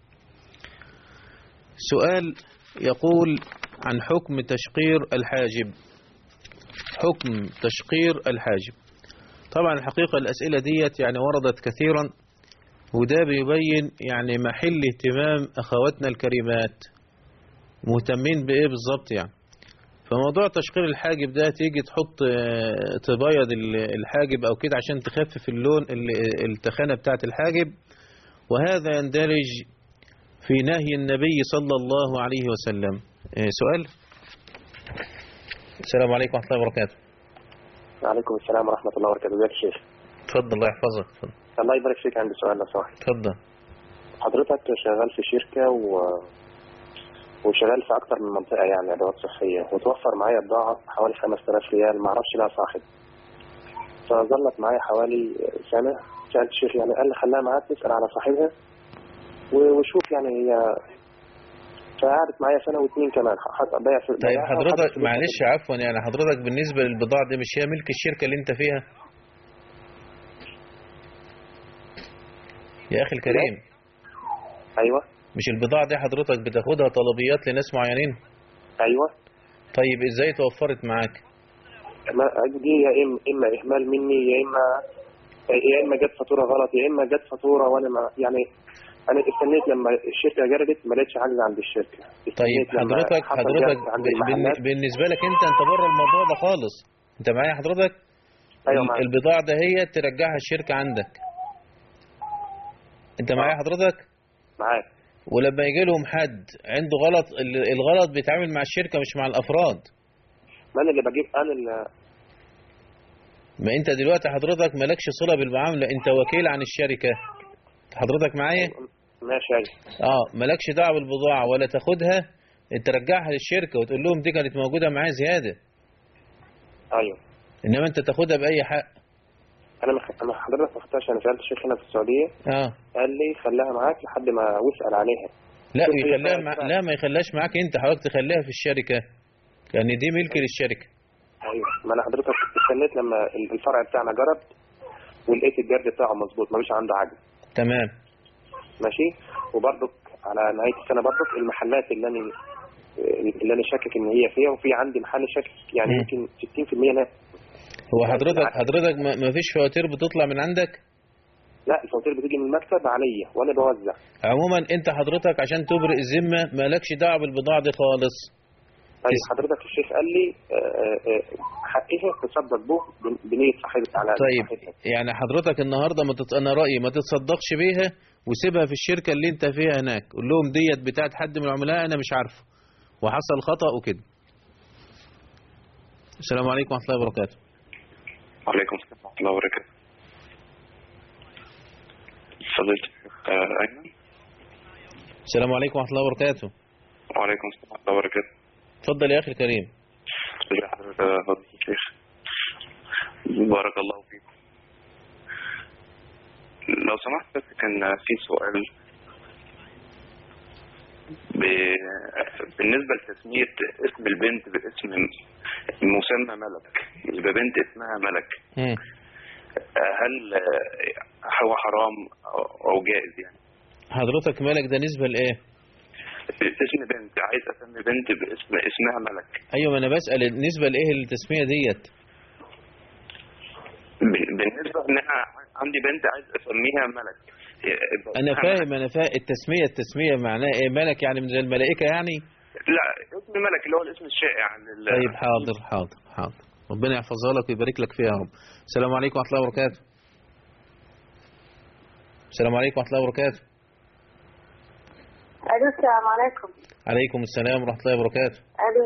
سؤال يقول عن حكم تشقير الحاجب حكم تشقير الحاجب طبعا الحقيقة الأسئلة ديت يعني وردت كثيرا وده بيبين يعني محل اهتمام أخواتنا الكريمات مهتمين بإيه بالظبط يعني فموضوع تشقير الحاجب ده تيجي تحط تبيض الحاجب أو كده عشان تخفف اللون التخانة بتاعت الحاجب وهذا يندرج في نهي النبي صلى الله عليه وسلم سؤال السلام عليكم ورحمة الله وبركاته وعليكم السلام ورحمة الله وبركاته ازيك يا شيخ اتفضل الله يحفظك اتفضل الله يبارك فيك عندي سؤال لو سمحت اتفضل حضرتك شغال في شركة و... وشغال في أكتر من منطقة يعني أدوات صحية وتوفر معايا بضاعة حوالي 5000 ريال ما أعرفش لها صاحب فظلت معايا حوالي سنة سألت الشيخ يعني قال لي خليها معاك تسأل على صاحبها و- وشوف يعني هي فقعدت معايا سنة واتنين كمان حتى بيع في طيب بيعها حضرتك وحتى في معلش عفوا يعني حضرتك بالنسبة للبضاعة دي مش هي ملك الشركة اللي انت فيها يا أخي الكريم أيوة مش البضاعة دي حضرتك بتاخدها طلبيات لناس معينين أيوة طيب ازاي توفرت معاك ما- دي يا إما إما إهمال مني يا إما يا إما جت فاتورة غلط يا إما جت فاتورة وأنا ما يعني أنا استنيت لما الشركة جردت ما لقيتش عجز عند الشركة طيب استنيت لما حضرتك حصل حضرتك جرد عند ب- بالن- المحلات. بالنسبة لك انت انت بره الموضوع ده خالص انت معايا حضرتك أيوة ال- معاك. البضاعة ده هي ترجعها الشركة عندك انت معايا حضرتك معاك ولما يجي لهم حد عنده غلط ال- الغلط بيتعامل مع الشركة مش مع الأفراد ما أنا اللي بجيب أنا اللي ما انت دلوقتي حضرتك مالكش صلة بالمعاملة انت وكيل عن الشركة حضرتك معايا ماشي أيوة اه مالكش دعوة بالبضاعة ولا تاخدها ترجعها للشركة وتقول لهم دي كانت موجودة معايا زيادة أيوة انما انت تاخدها بأي حق أنا مخ... أنا حضرتك ما خدتهاش أنا سألت الشيخ هنا في السعودية اه قال لي خليها معاك لحد ما واسأل عليها لا شوف هي يخليها فعلا- مع... لا ما يخليهاش معاك انت حضرتك تخليها في الشركة لان دي ملك للشركة ايوه ما انا حضرتك استنيت لما الفرع بتاعنا جرب ولقيت الجرد بتاعه مظبوط مفيش عنده عجز تمام ماشي وبرضك على نهايه السنه برضك المحلات اللي انا اللي انا شاكك ان هي فيها وفي عندي محل شاكك يعني مم. يمكن 60% ناس هو حضرتك حضرتك ما ما فيش فواتير بتطلع من عندك لا الفواتير بتيجي من المكتب عليا وانا بوزع عموما انت حضرتك عشان تبرئ الذمه مالكش دعوه بالبضاعه دي خالص طيب حضرتك الشيخ قال لي آه، آه، حقها تصدق به بنيه صاحب على طيب يعني حضرتك النهارده ما تت... انا رايي ما تتصدقش بيها وسيبها في الشركه اللي انت فيها هناك قول لهم ديت بتاعت حد من العملاء انا مش عارفه وحصل خطا وكده السلام عليكم ورحمه الله وبركاته وعليكم السلام ورحمة الله وبركاته فضيلة الشيخ آه، أيمن السلام عليكم ورحمه الله وبركاته وعليكم السلام ورحمة الله وبركاته اتفضل يا اخي الكريم ازي حضرتك يا فضيلة الشيخ بارك الله فيكم لو سمحت بس كان في سؤال ب... بالنسبة لتسمية اسم البنت باسم مسمى ملك يبقى بنت اسمها ملك مم. هل آه، هو حرام أو- أو جائز يعني حضرتك مالك ده نسبه لايه اسم بنت عايز اسمي بنت باسم اسمها ملك ايوه ما انا بسال النسبه لايه التسميه ديت ب- بالنسبه ان انا عندي بنت عايز اسميها ملك يبقى انا اسمها فاهم انا فاهم التسميه التسميه معناها ايه ملك يعني من زي الملائكه يعني ملك. لا اسم ملك اللي هو الاسم الشائع لل... طيب حاضر حاضر حاضر ربنا يحفظها لك ويبارك لك فيها يا رب السلام عليكم ورحمه الله وبركاته السلام عليكم ورحمه الله وبركاته الو السلام عليكم عليكم السلام ورحمه الله وبركاته الو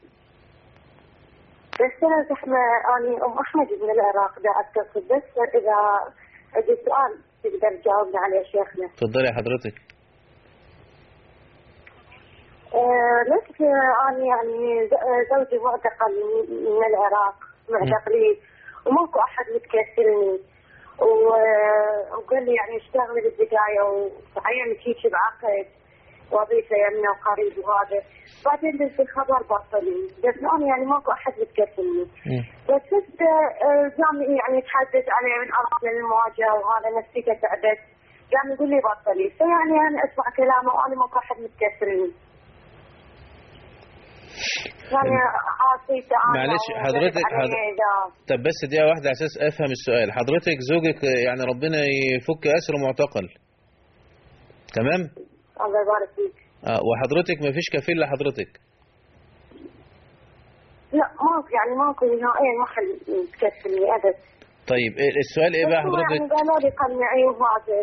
بس انا زحمه اني ام احمد من العراق دا اتصل بس اذا عندي سؤال تقدر تجاوبنا عليه شيخنا اتفضلي يا حضرتك آه ليش اني يعني ز- آه، زوجي معتقل من- من العراق معتقلين وماكو احد متكفلني و- وقال لي يعني اشتغل بالبدايه وعين هيك بعقد وظيفه يمنا وقريب وهذا بعدين دز الخبر بطلين بس انا يعني ماكو احد متكفلني بس انت قام يعني يتحدث عليه من اراضي المواجهه وهذا نفسيته تعبت قام يقول لي بطلي فيعني انا اسمع كلامه وانا ماكو احد متكفلني يعني عاصيته انا معلش وقلت حضرتك عليه حضر... إعدام. طب بس دقيقه واحده على اساس افهم السؤال حضرتك زوجك يعني ربنا يفك اسر معتقل تمام الله يبارك فيك آه وحضرتك ما فيش كفيل لحضرتك لا ماكو يعني ماكو نهائيا ما حد متكفلني ابد طيب إيه- السؤال ايه بقى بس هو يعني حضرتك قالوا لي قنعي وهذا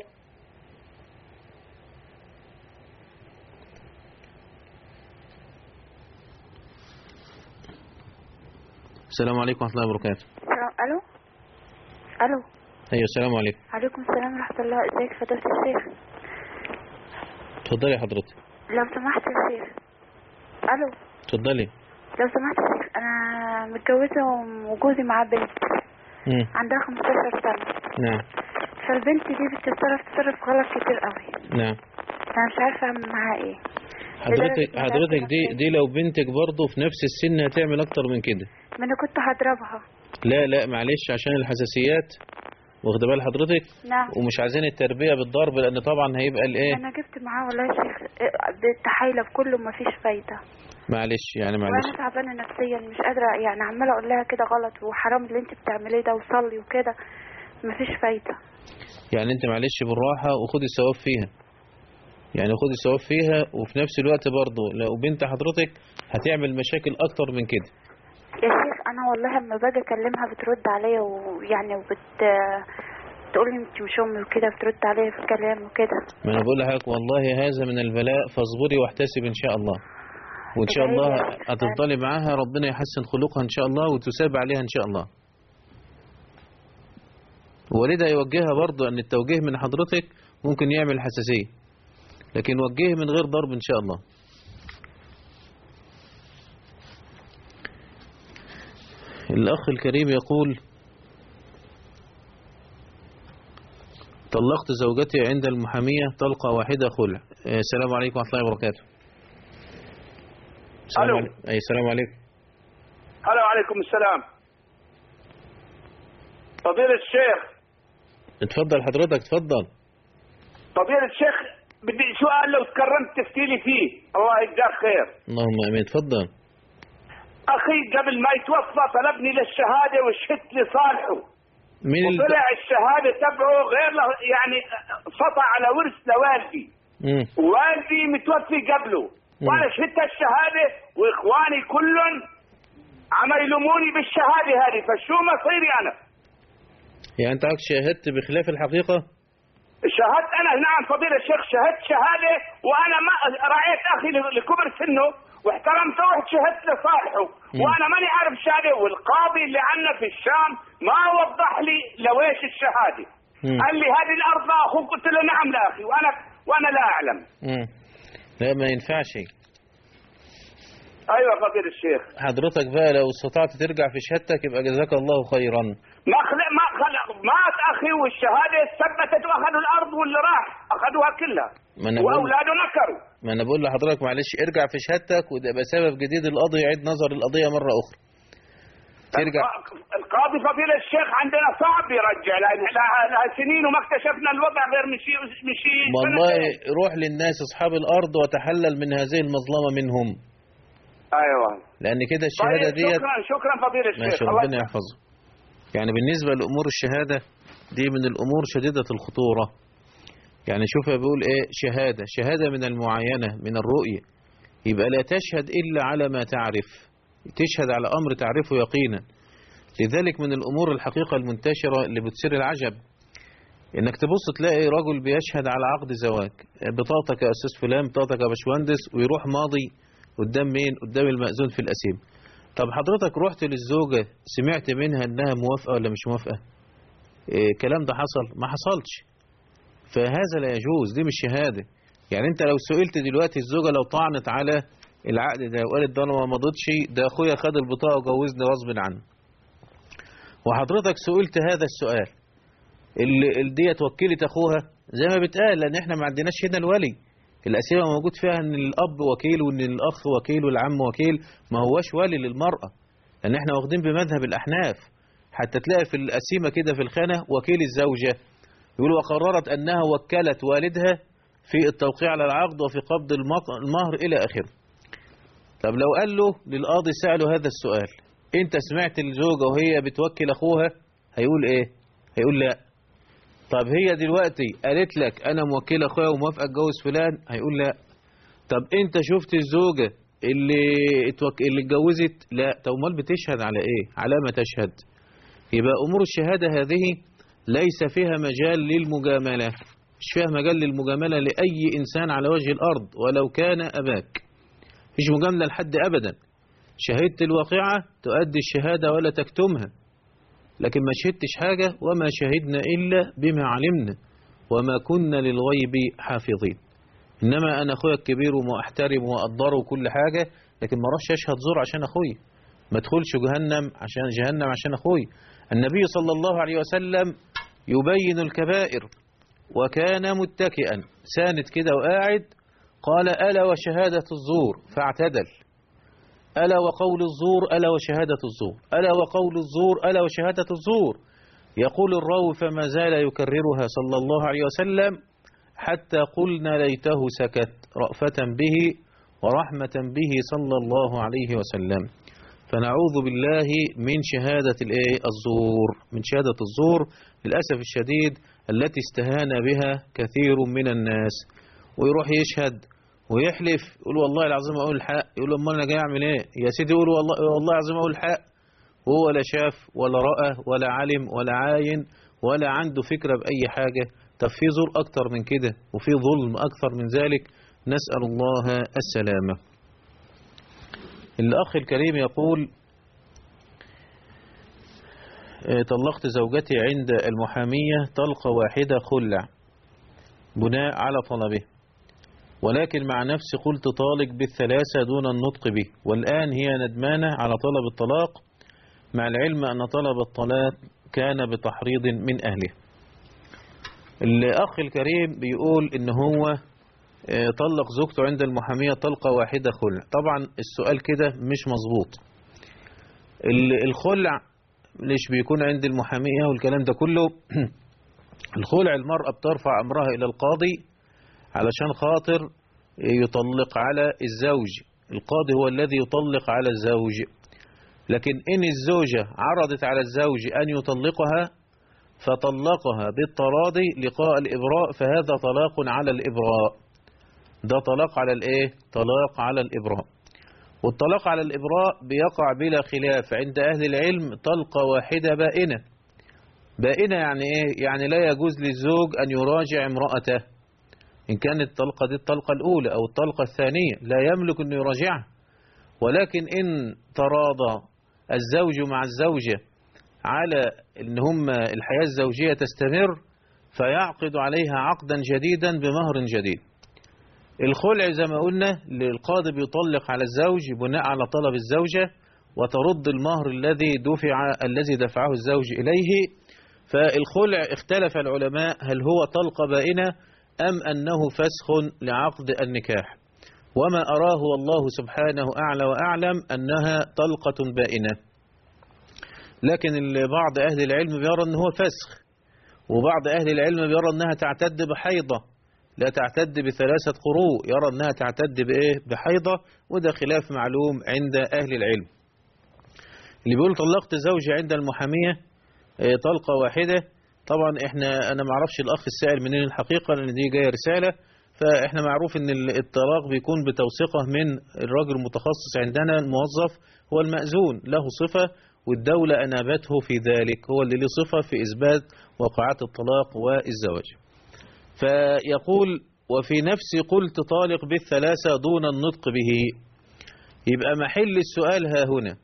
السلام عليكم ورحمه الله وبركاته الو الو ايوه السلام عليكم عليكم السلام ورحمة الله ازيك فضيلة الشيخ اتفضلي يا حضرتك لو سمحت يا شيخ الو اتفضلي لو سمحت يا شيخ انا متجوزة وجوزي معاه بنت مم. عندها 15 سنة نعم فالبنت دي بتتصرف تصرف غلط كتير قوي نعم انا مش عارفة اعمل معاها ايه حضرتك لدرجة إن حضرتك دي دي لو بنتك برضه في نفس السن هتعمل اكتر من كده ما انا كنت هضربها لا لا معلش عشان الحساسيات واخد بال حضرتك نعم ومش عايزين التربيه بالضرب لان طبعا هيبقى الايه انا جبت معاه والله يا شيخ بالتحايلة بكله ما فيش فايدة معلش يعني معلش وانا تعبانة نفسيا مش قادرة يعني عمالة اقول لها كده غلط وحرام اللي انت بتعمليه ده وصلي وكده مفيش فايدة يعني انت معلش بالراحه وخدي الثواب فيها يعني خدي الثواب فيها وفي نفس الوقت برضه لو بنت حضرتك هتعمل مشاكل اكتر من كده يا شيخ انا والله لما باجي اكلمها بترد عليا ويعني وبت تقول لي انت مش امي وكده بترد عليا في كلام وكده ما انا بقول لحضرتك والله هذا من البلاء فاصبري واحتسب ان شاء الله وان شاء الله هتفضلي معاها ربنا يحسن خلقها ان شاء الله وتساب عليها ان شاء الله والدها يوجهها برضه ان التوجيه من حضرتك ممكن يعمل حساسية لكن وجهه من غير ضرب ان شاء الله الاخ الكريم يقول طلقت زوجتي عند المحامية طلقة واحدة خلع آه، السلام عليكم ورحمة الله وبركاته السلام ألو. عليكم أي السلام عليكم هلا وعليكم السلام فضيلة الشيخ اتفضل حضرتك اتفضل فضيلة الشيخ بدي سؤال لو تكرمت تفتيلي فيه الله يجزاك خير اللهم امين اتفضل اخي قبل ما يتوفى طلبني للشهاده وشهدت لصالحه مين اللي وطلع الشهاده تبعه غير له يعني سطع على ورث لوالدي مم. والدي متوفي قبله وانا شهدت الشهاده واخواني كلهم عم يلوموني بالشهاده هذه فشو مصيري انا؟ يعني انت عكس شاهدت بخلاف الحقيقة شهدت انا نعم فضيله الشيخ شهدت شهاده وانا ما راعيت اخي لكبر سنه واحترمته وشهدت لصالحه وانا ماني عارف الشهاده والقاضي اللي عنا في الشام ما وضح لي لويش الشهاده مم. قال لي هذه الارض لاخوك قلت له نعم لاخي وانا وانا لا اعلم مم. لا ما ينفعش ايوه فضيله الشيخ حضرتك بقى لو استطعت ترجع في شهادتك يبقى جزاك الله خيرا ما خلق ما خلق مات اخي والشهاده ثبتت واخذوا الارض واللي راح اخذوها كلها ما انا بقول واولاده نكروا ما انا بقول لحضرتك معلش ارجع في شهادتك وده يبقى سبب جديد القاضي يعيد نظر القضية مرة أخرى ترجع القاضي فضيلة الشيخ عندنا صعب يرجع لان لها لها سنين وما اكتشفنا الوضع غير مشي مشي والله روح للناس أصحاب الأرض وتحلل من هذه المظلمة منهم ايوه لأن كده الشهادة طيب ديت شكرا شكرا فضيلة الشيخ ماشي الله ربنا يحفظه يعني بالنسبة لأمور الشهادة دي من الأمور شديدة الخطورة يعني شوف بيقول إيه شهادة شهادة من المعاينة من الرؤية يبقى لا تشهد إلا على ما تعرف تشهد على أمر تعرفه يقينا لذلك من الأمور الحقيقة المنتشرة اللي بتصير العجب إنك تبص تلاقي رجل بيشهد على عقد زواج بطاقتك يا أستاذ فلان بطاقتك يا باشمهندس ويروح ماضي قدام مين قدام المأذون في الأسيم طب حضرتك رحت للزوجة سمعت منها انها موافقة ولا مش موافقة إيه الكلام ده حصل ما حصلش فهذا لا يجوز دي مش شهادة يعني انت لو سئلت دلوقتي الزوجة لو طعنت على العقد ده وقالت ده انا ما مضيتش ده اخويا خد البطاقة وجوزني غصب عنه وحضرتك سئلت هذا السؤال اللي اللي ديت وكلت اخوها زي ما بتقال لان احنا ما عندناش هنا الولي الأسئلة موجود فيها ان الاب وكيل وان الاخ وكيل والعم وكيل ما هوش ولي للمرأة لان احنا واخدين بمذهب الاحناف حتى تلاقي في القسيمة كده في الخانة وكيل الزوجة يقول وقررت انها وكلت والدها في التوقيع على العقد وفي قبض المق- المهر الى اخره طب لو قال له للقاضي سأله هذا السؤال انت سمعت الزوجة وهي بتوكل اخوها هيقول ايه هيقول لا طب هي دلوقتي قالت لك انا موكله اخويا وموافقه اتجوز فلان هيقول لا طب انت شفت الزوجه اللي اتوك... اللي اتجوزت لا طب امال بتشهد على ايه على ما تشهد يبقى امور الشهاده هذه ليس فيها مجال للمجامله مش فيها مجال للمجامله لاي انسان على وجه الارض ولو كان اباك مش مجامله لحد ابدا شهدت الواقعه تؤدي الشهاده ولا تكتمها لكن ما شهدتش حاجة وما شهدنا إلا بما علمنا وما كنا للغيب حافظين إنما أنا أخويا الكبير وأحترم وأقدره وكل حاجة لكن ما رحش أشهد زور عشان أخوي ما ادخلش جهنم عشان جهنم عشان أخوي النبي صلى الله عليه وسلم يبين الكبائر وكان متكئا ساند كده وقاعد قال ألا وشهادة الزور فاعتدل ألا وقول الزور ألا وشهادة الزور ألا وقول الزور ألا وشهادة الزور يقول الراوي فما زال يكررها صلى الله عليه وسلم حتى قلنا ليته سكت رأفة به ورحمة به صلى الله عليه وسلم فنعوذ بالله من شهادة الإيه؟ الزور من شهادة الزور للأسف الشديد التي استهان بها كثير من الناس ويروح يشهد ويحلف يقول والله العظيم اقول الحق يقول له امال انا جاي اعمل ايه يا سيدي يقول والله والله العظيم اقول الحق وهو لا شاف ولا راى ولا علم ولا عاين ولا عنده فكره باي حاجه طب في زور اكتر من كده وفي ظلم اكثر من ذلك نسال الله السلامه الاخ الكريم يقول آه، طلقت زوجتي عند المحاميه طلقه واحده خلع بناء على طلبه ولكن مع نفسي قلت طالق بالثلاثة دون النطق به والآن هي ندمانة على طلب الطلاق مع العلم أن طلب الطلاق كان بتحريض من أهله الأخ الكريم بيقول إن هو آه، طلق زوجته عند المحامية طلقة واحدة خلع طبعا السؤال كده مش مظبوط ال- الخلع ليش بيكون عند المحامية والكلام ده كله الخلع المرأة بترفع أمرها إلى القاضي علشان خاطر يطلق على الزوج القاضي هو الذي يطلق على الزوج لكن إن الزوجة عرضت على الزوج أن يطلقها فطلقها بالتراضي لقاء الإبراء فهذا طلاق على الإبراء ده طلاق على الإيه؟ طلاق على الإبراء والطلاق على الإبراء بيقع بلا خلاف عند أهل العلم طلقة واحدة بائنة بائنة يعني إيه؟ يعني لا يجوز للزوج أن يراجع امرأته إن كانت الطلقة دي الطلقة الأولى أو الطلقة الثانية لا يملك أن يراجعها ولكن إن تراضى الزوج مع الزوجة على أن هم الحياة الزوجية تستمر فيعقد عليها عقدا جديدا بمهر جديد الخلع زي ما قلنا القاضي بيطلق على الزوج بناء على طلب الزوجة وترد المهر الذي دفع الذي دفعه الزوج إليه فالخلع اختلف العلماء هل هو طلقة بائنة أم أنه فسخ لعقد النكاح وما أراه والله سبحانه أعلى وأعلم أنها طلقة بائنة لكن بعض أهل العلم بيرى أنه فسخ وبعض أهل العلم بيرى أنها تعتد بحيضة لا تعتد بثلاثة قروء يرى أنها تعتد بإيه بحيضة وده خلاف معلوم عند أهل العلم اللي بيقول طلقت زوجي عند المحامية إيه طلقة واحدة طبعا احنا انا ما اعرفش الاخ السائل منين الحقيقة لان دي جاية رسالة فاحنا معروف ان الطلاق بيكون بتوثيقه من الراجل المتخصص عندنا الموظف هو المأذون له صفة والدولة أنابته في ذلك هو اللي له صفة في إثبات وقعات الطلاق والزواج فيقول وفي نفسي قلت طالق بالثلاثة دون النطق به يبقى محل السؤال ها هنا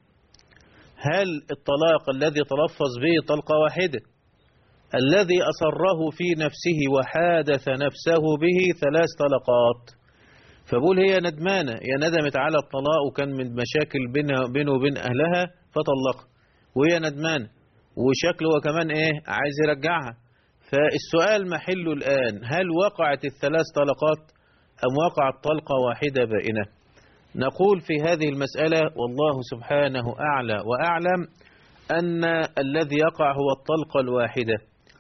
هل الطلاق الذي تلفظ به طلقة واحدة الذي أصره في نفسه وحادث نفسه به ثلاث طلقات فبقول هي ندمانة هي ندمت على الطلاق وكان من مشاكل بينها بينه وبين أهلها فطلق وهي ندمانة وشكله كمان إيه عايز يرجعها فالسؤال محله الآن هل وقعت الثلاث طلقات أم وقعت طلقة واحدة بائنة نقول في هذه المسألة والله سبحانه أعلى وأعلم أن الذي يقع هو الطلقة الواحدة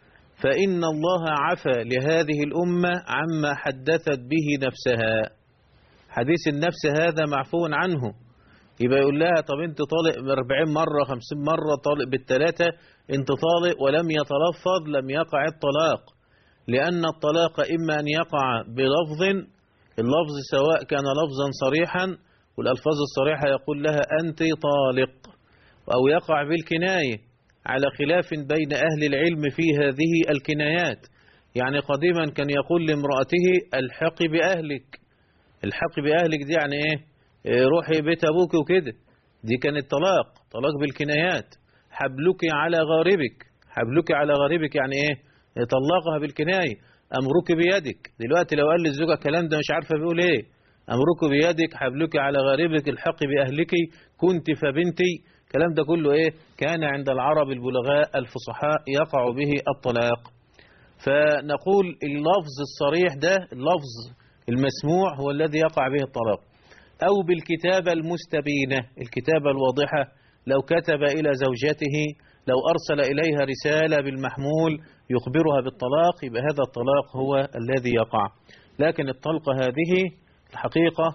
فإن الله عفى لهذه الأمة عما حدثت به نفسها حديث النفس هذا معفو عنه يبقى يقول لها طب انت طالق 40 مرة 50 مرة طالق بالثلاثة انت طالق ولم يتلفظ لم يقع الطلاق لأن الطلاق إما أن يقع بلفظ اللفظ سواء كان لفظا صريحا والألفاظ الصريحة يقول لها أنت طالق أو يقع بالكناية على خلاف بين أهل العلم في هذه الكنايات يعني قديما كان يقول لامرأته الحقي بأهلك الحقي بأهلك دي يعني ايه روحي بيت أبوك وكده دي كانت طلاق طلاق بالكنايات حبلك على غاربك حبلك على غاربك يعني ايه طلقها بالكناية أمرك بيدك دلوقتي لو قال للزوجة الكلام ده مش عارفة بيقول ايه أمرك بيدك حبلك على غاربك الحقي بأهلك كنت فبنتي الكلام ده كله ايه كان عند العرب البلغاء الفصحاء يقع به الطلاق فنقول اللفظ الصريح ده اللفظ المسموع هو الذي يقع به الطلاق أو بالكتابة المستبينة الكتابة الواضحة لو كتب إلى زوجته لو أرسل إليها رسالة بالمحمول يخبرها بالطلاق يبقى هذا الطلاق هو الذي يقع لكن الطلقة هذه الحقيقة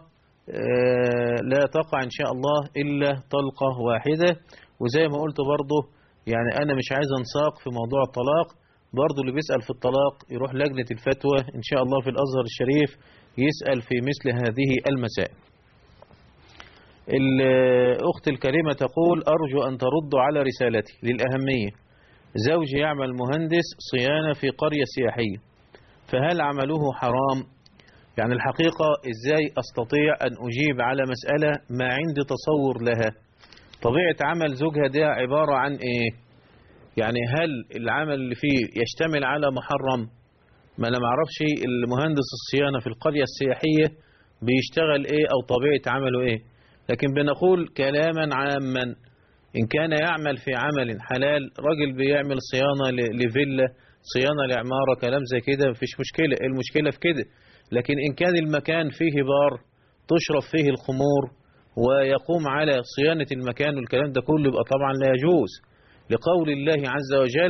لا تقع إن شاء الله إلا طلقة واحدة وزي ما قلت برضه يعني أنا مش عايز أنساق في موضوع الطلاق برضه اللي بيسأل في الطلاق يروح لجنة الفتوى إن شاء الله في الأزهر الشريف يسأل في مثل هذه المسائل الأخت الكريمة تقول أرجو أن تردوا على رسالتي للأهمية زوجي يعمل مهندس صيانة في قرية سياحية فهل عمله حرام يعني الحقيقة إزاي أستطيع أن أجيب على مسألة ما عندي تصور لها طبيعة عمل زوجها ده عبارة عن إيه يعني هل العمل اللي فيه يشتمل على محرم ما أنا معرفش المهندس الصيانة في القرية السياحية بيشتغل إيه أو طبيعة عمله إيه لكن بنقول كلاما عاما إن كان يعمل في عمل حلال راجل بيعمل صيانة لفيلا صيانة لعمارة كلام زي كده مفيش مشكلة المشكلة في كده لكن إن كان المكان فيه بار تشرب فيه الخمور ويقوم على صيانة المكان والكلام ده كله يبقى طبعا لا يجوز لقول الله عز وجل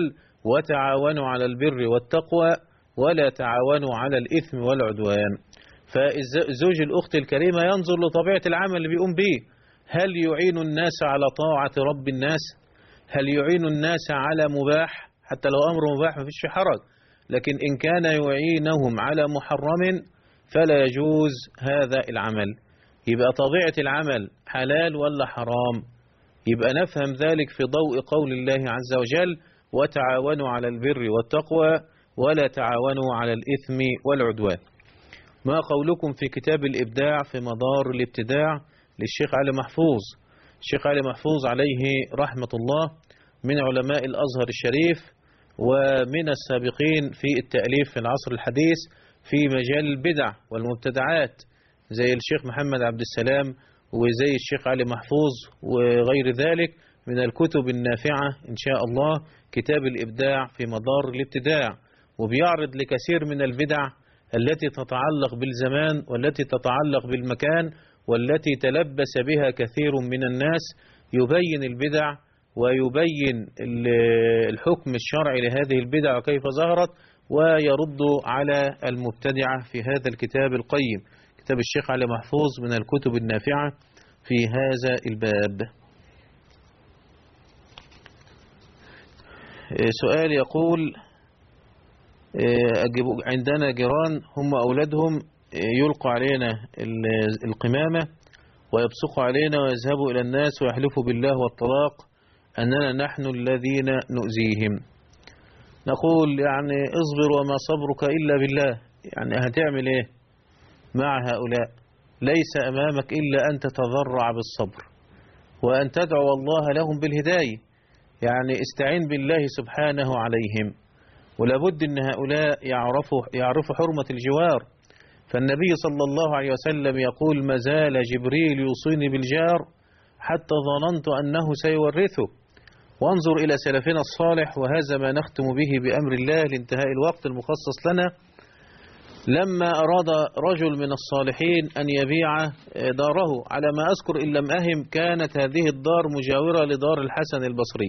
وتعاونوا على البر والتقوى ولا تعاونوا على الإثم والعدوان فالزوج الأخت الكريمة ينظر لطبيعة العمل اللي بيقوم به هل يعين الناس على طاعة رب الناس هل يعين الناس على مباح حتى لو أمر مباح ما فيش حرج لكن إن كان يعينهم على محرم فلا يجوز هذا العمل يبقى طبيعة العمل حلال ولا حرام يبقى نفهم ذلك في ضوء قول الله عز وجل وتعاونوا على البر والتقوى ولا تعاونوا على الإثم والعدوان ما قولكم في كتاب الإبداع في مدار الابتداع للشيخ علي محفوظ الشيخ علي محفوظ عليه رحمة الله من علماء الأزهر الشريف ومن السابقين في التأليف في العصر الحديث في مجال البدع والمبتدعات زي الشيخ محمد عبد السلام وزي الشيخ علي محفوظ وغير ذلك من الكتب النافعة إن شاء الله كتاب الإبداع في مدار الابتداع وبيعرض لكثير من البدع التي تتعلق بالزمان والتي تتعلق بالمكان والتي تلبس بها كثير من الناس يبين البدع ويبين الحكم الشرعي لهذه البدع وكيف ظهرت ويرد على المبتدعة في هذا الكتاب القيم كتاب الشيخ علي محفوظ من الكتب النافعة في هذا الباب سؤال يقول عندنا جيران هم أولادهم يلقوا علينا القمامة ويبصقوا علينا ويذهبوا إلى الناس ويحلفوا بالله والطلاق أننا نحن الذين نؤذيهم نقول يعني اصبر وما صبرك إلا بالله يعني هتعمل ايه مع هؤلاء ليس أمامك إلا أن تتضرع بالصبر وأن تدعو الله لهم بالهداية يعني استعين بالله سبحانه عليهم ولابد أن هؤلاء يعرفوا, يعرفوا حرمة الجوار فالنبي صلى الله عليه وسلم يقول ما زال جبريل يوصيني بالجار حتى ظننت أنه سيورثه وانظر إلى سلفنا الصالح وهذا ما نختم به بأمر الله لانتهاء الوقت المخصص لنا لما أراد رجل من الصالحين أن يبيع داره على ما أذكر إن لم أهم كانت هذه الدار مجاورة لدار الحسن البصري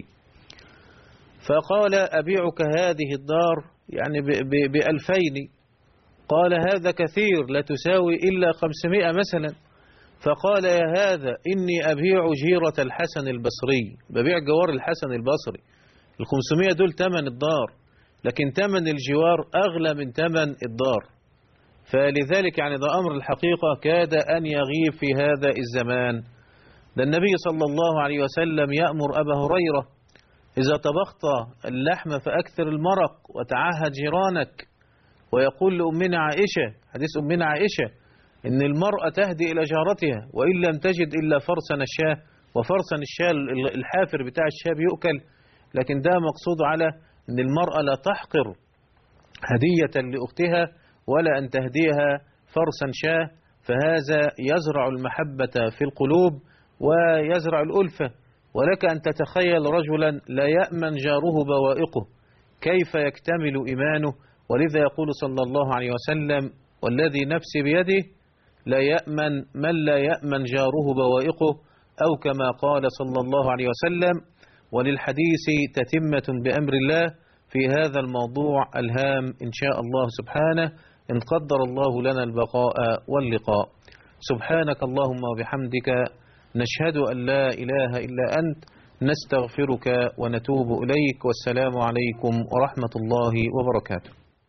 فقال أبيعك هذه الدار يعني بألفين قال هذا كثير لا تساوي إلا خمسمائة مثلا فقال يا هذا إني أبيع جيرة الحسن البصري ببيع جوار الحسن البصري الخمسمائة دول تمن الدار لكن تمن الجوار أغلى من تمن الدار فلذلك يعني ده أمر الحقيقة كاد أن يغيب في هذا الزمان ده النبي صلى الله عليه وسلم يأمر أبا هريرة إذا طبخت اللحم فأكثر المرق وتعهد جيرانك ويقول لأمنا عائشة حديث أمنا عائشة إن المرأة تهدي إلى جارتها وإن لم تجد إلا فرسن الشاه وفرسن الشاه الحافر بتاع الشاه بيؤكل لكن ده مقصود على أن المرأة لا تحقر هدية لأختها ولا أن تهديها فرسا شاه فهذا يزرع المحبة في القلوب ويزرع الألفة ولك أن تتخيل رجلا لا يأمن جاره بوائقه كيف يكتمل إيمانه ولذا يقول صلى الله عليه وسلم والذي نفسي بيده لا يأمن من لا يأمن جاره بوائقه أو كما قال صلى الله عليه وسلم وللحديث تتمة بأمر الله في هذا الموضوع الهام إن شاء الله سبحانه إن قدر الله لنا البقاء واللقاء سبحانك اللهم وبحمدك نشهد أن لا إله إلا أنت نستغفرك ونتوب إليك والسلام عليكم ورحمة الله وبركاته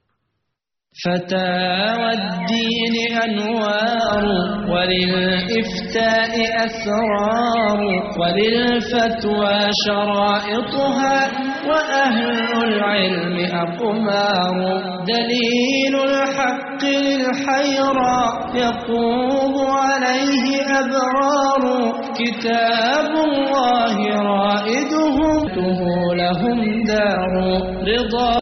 فتاوى الدين أنوار وللإفتاء أسرار وللفتوى شرائطها وأهل العلم أقمار دليل الحق للحيرى يقوم عليه أبرار كتاب الله رائدهم لهم دار رضا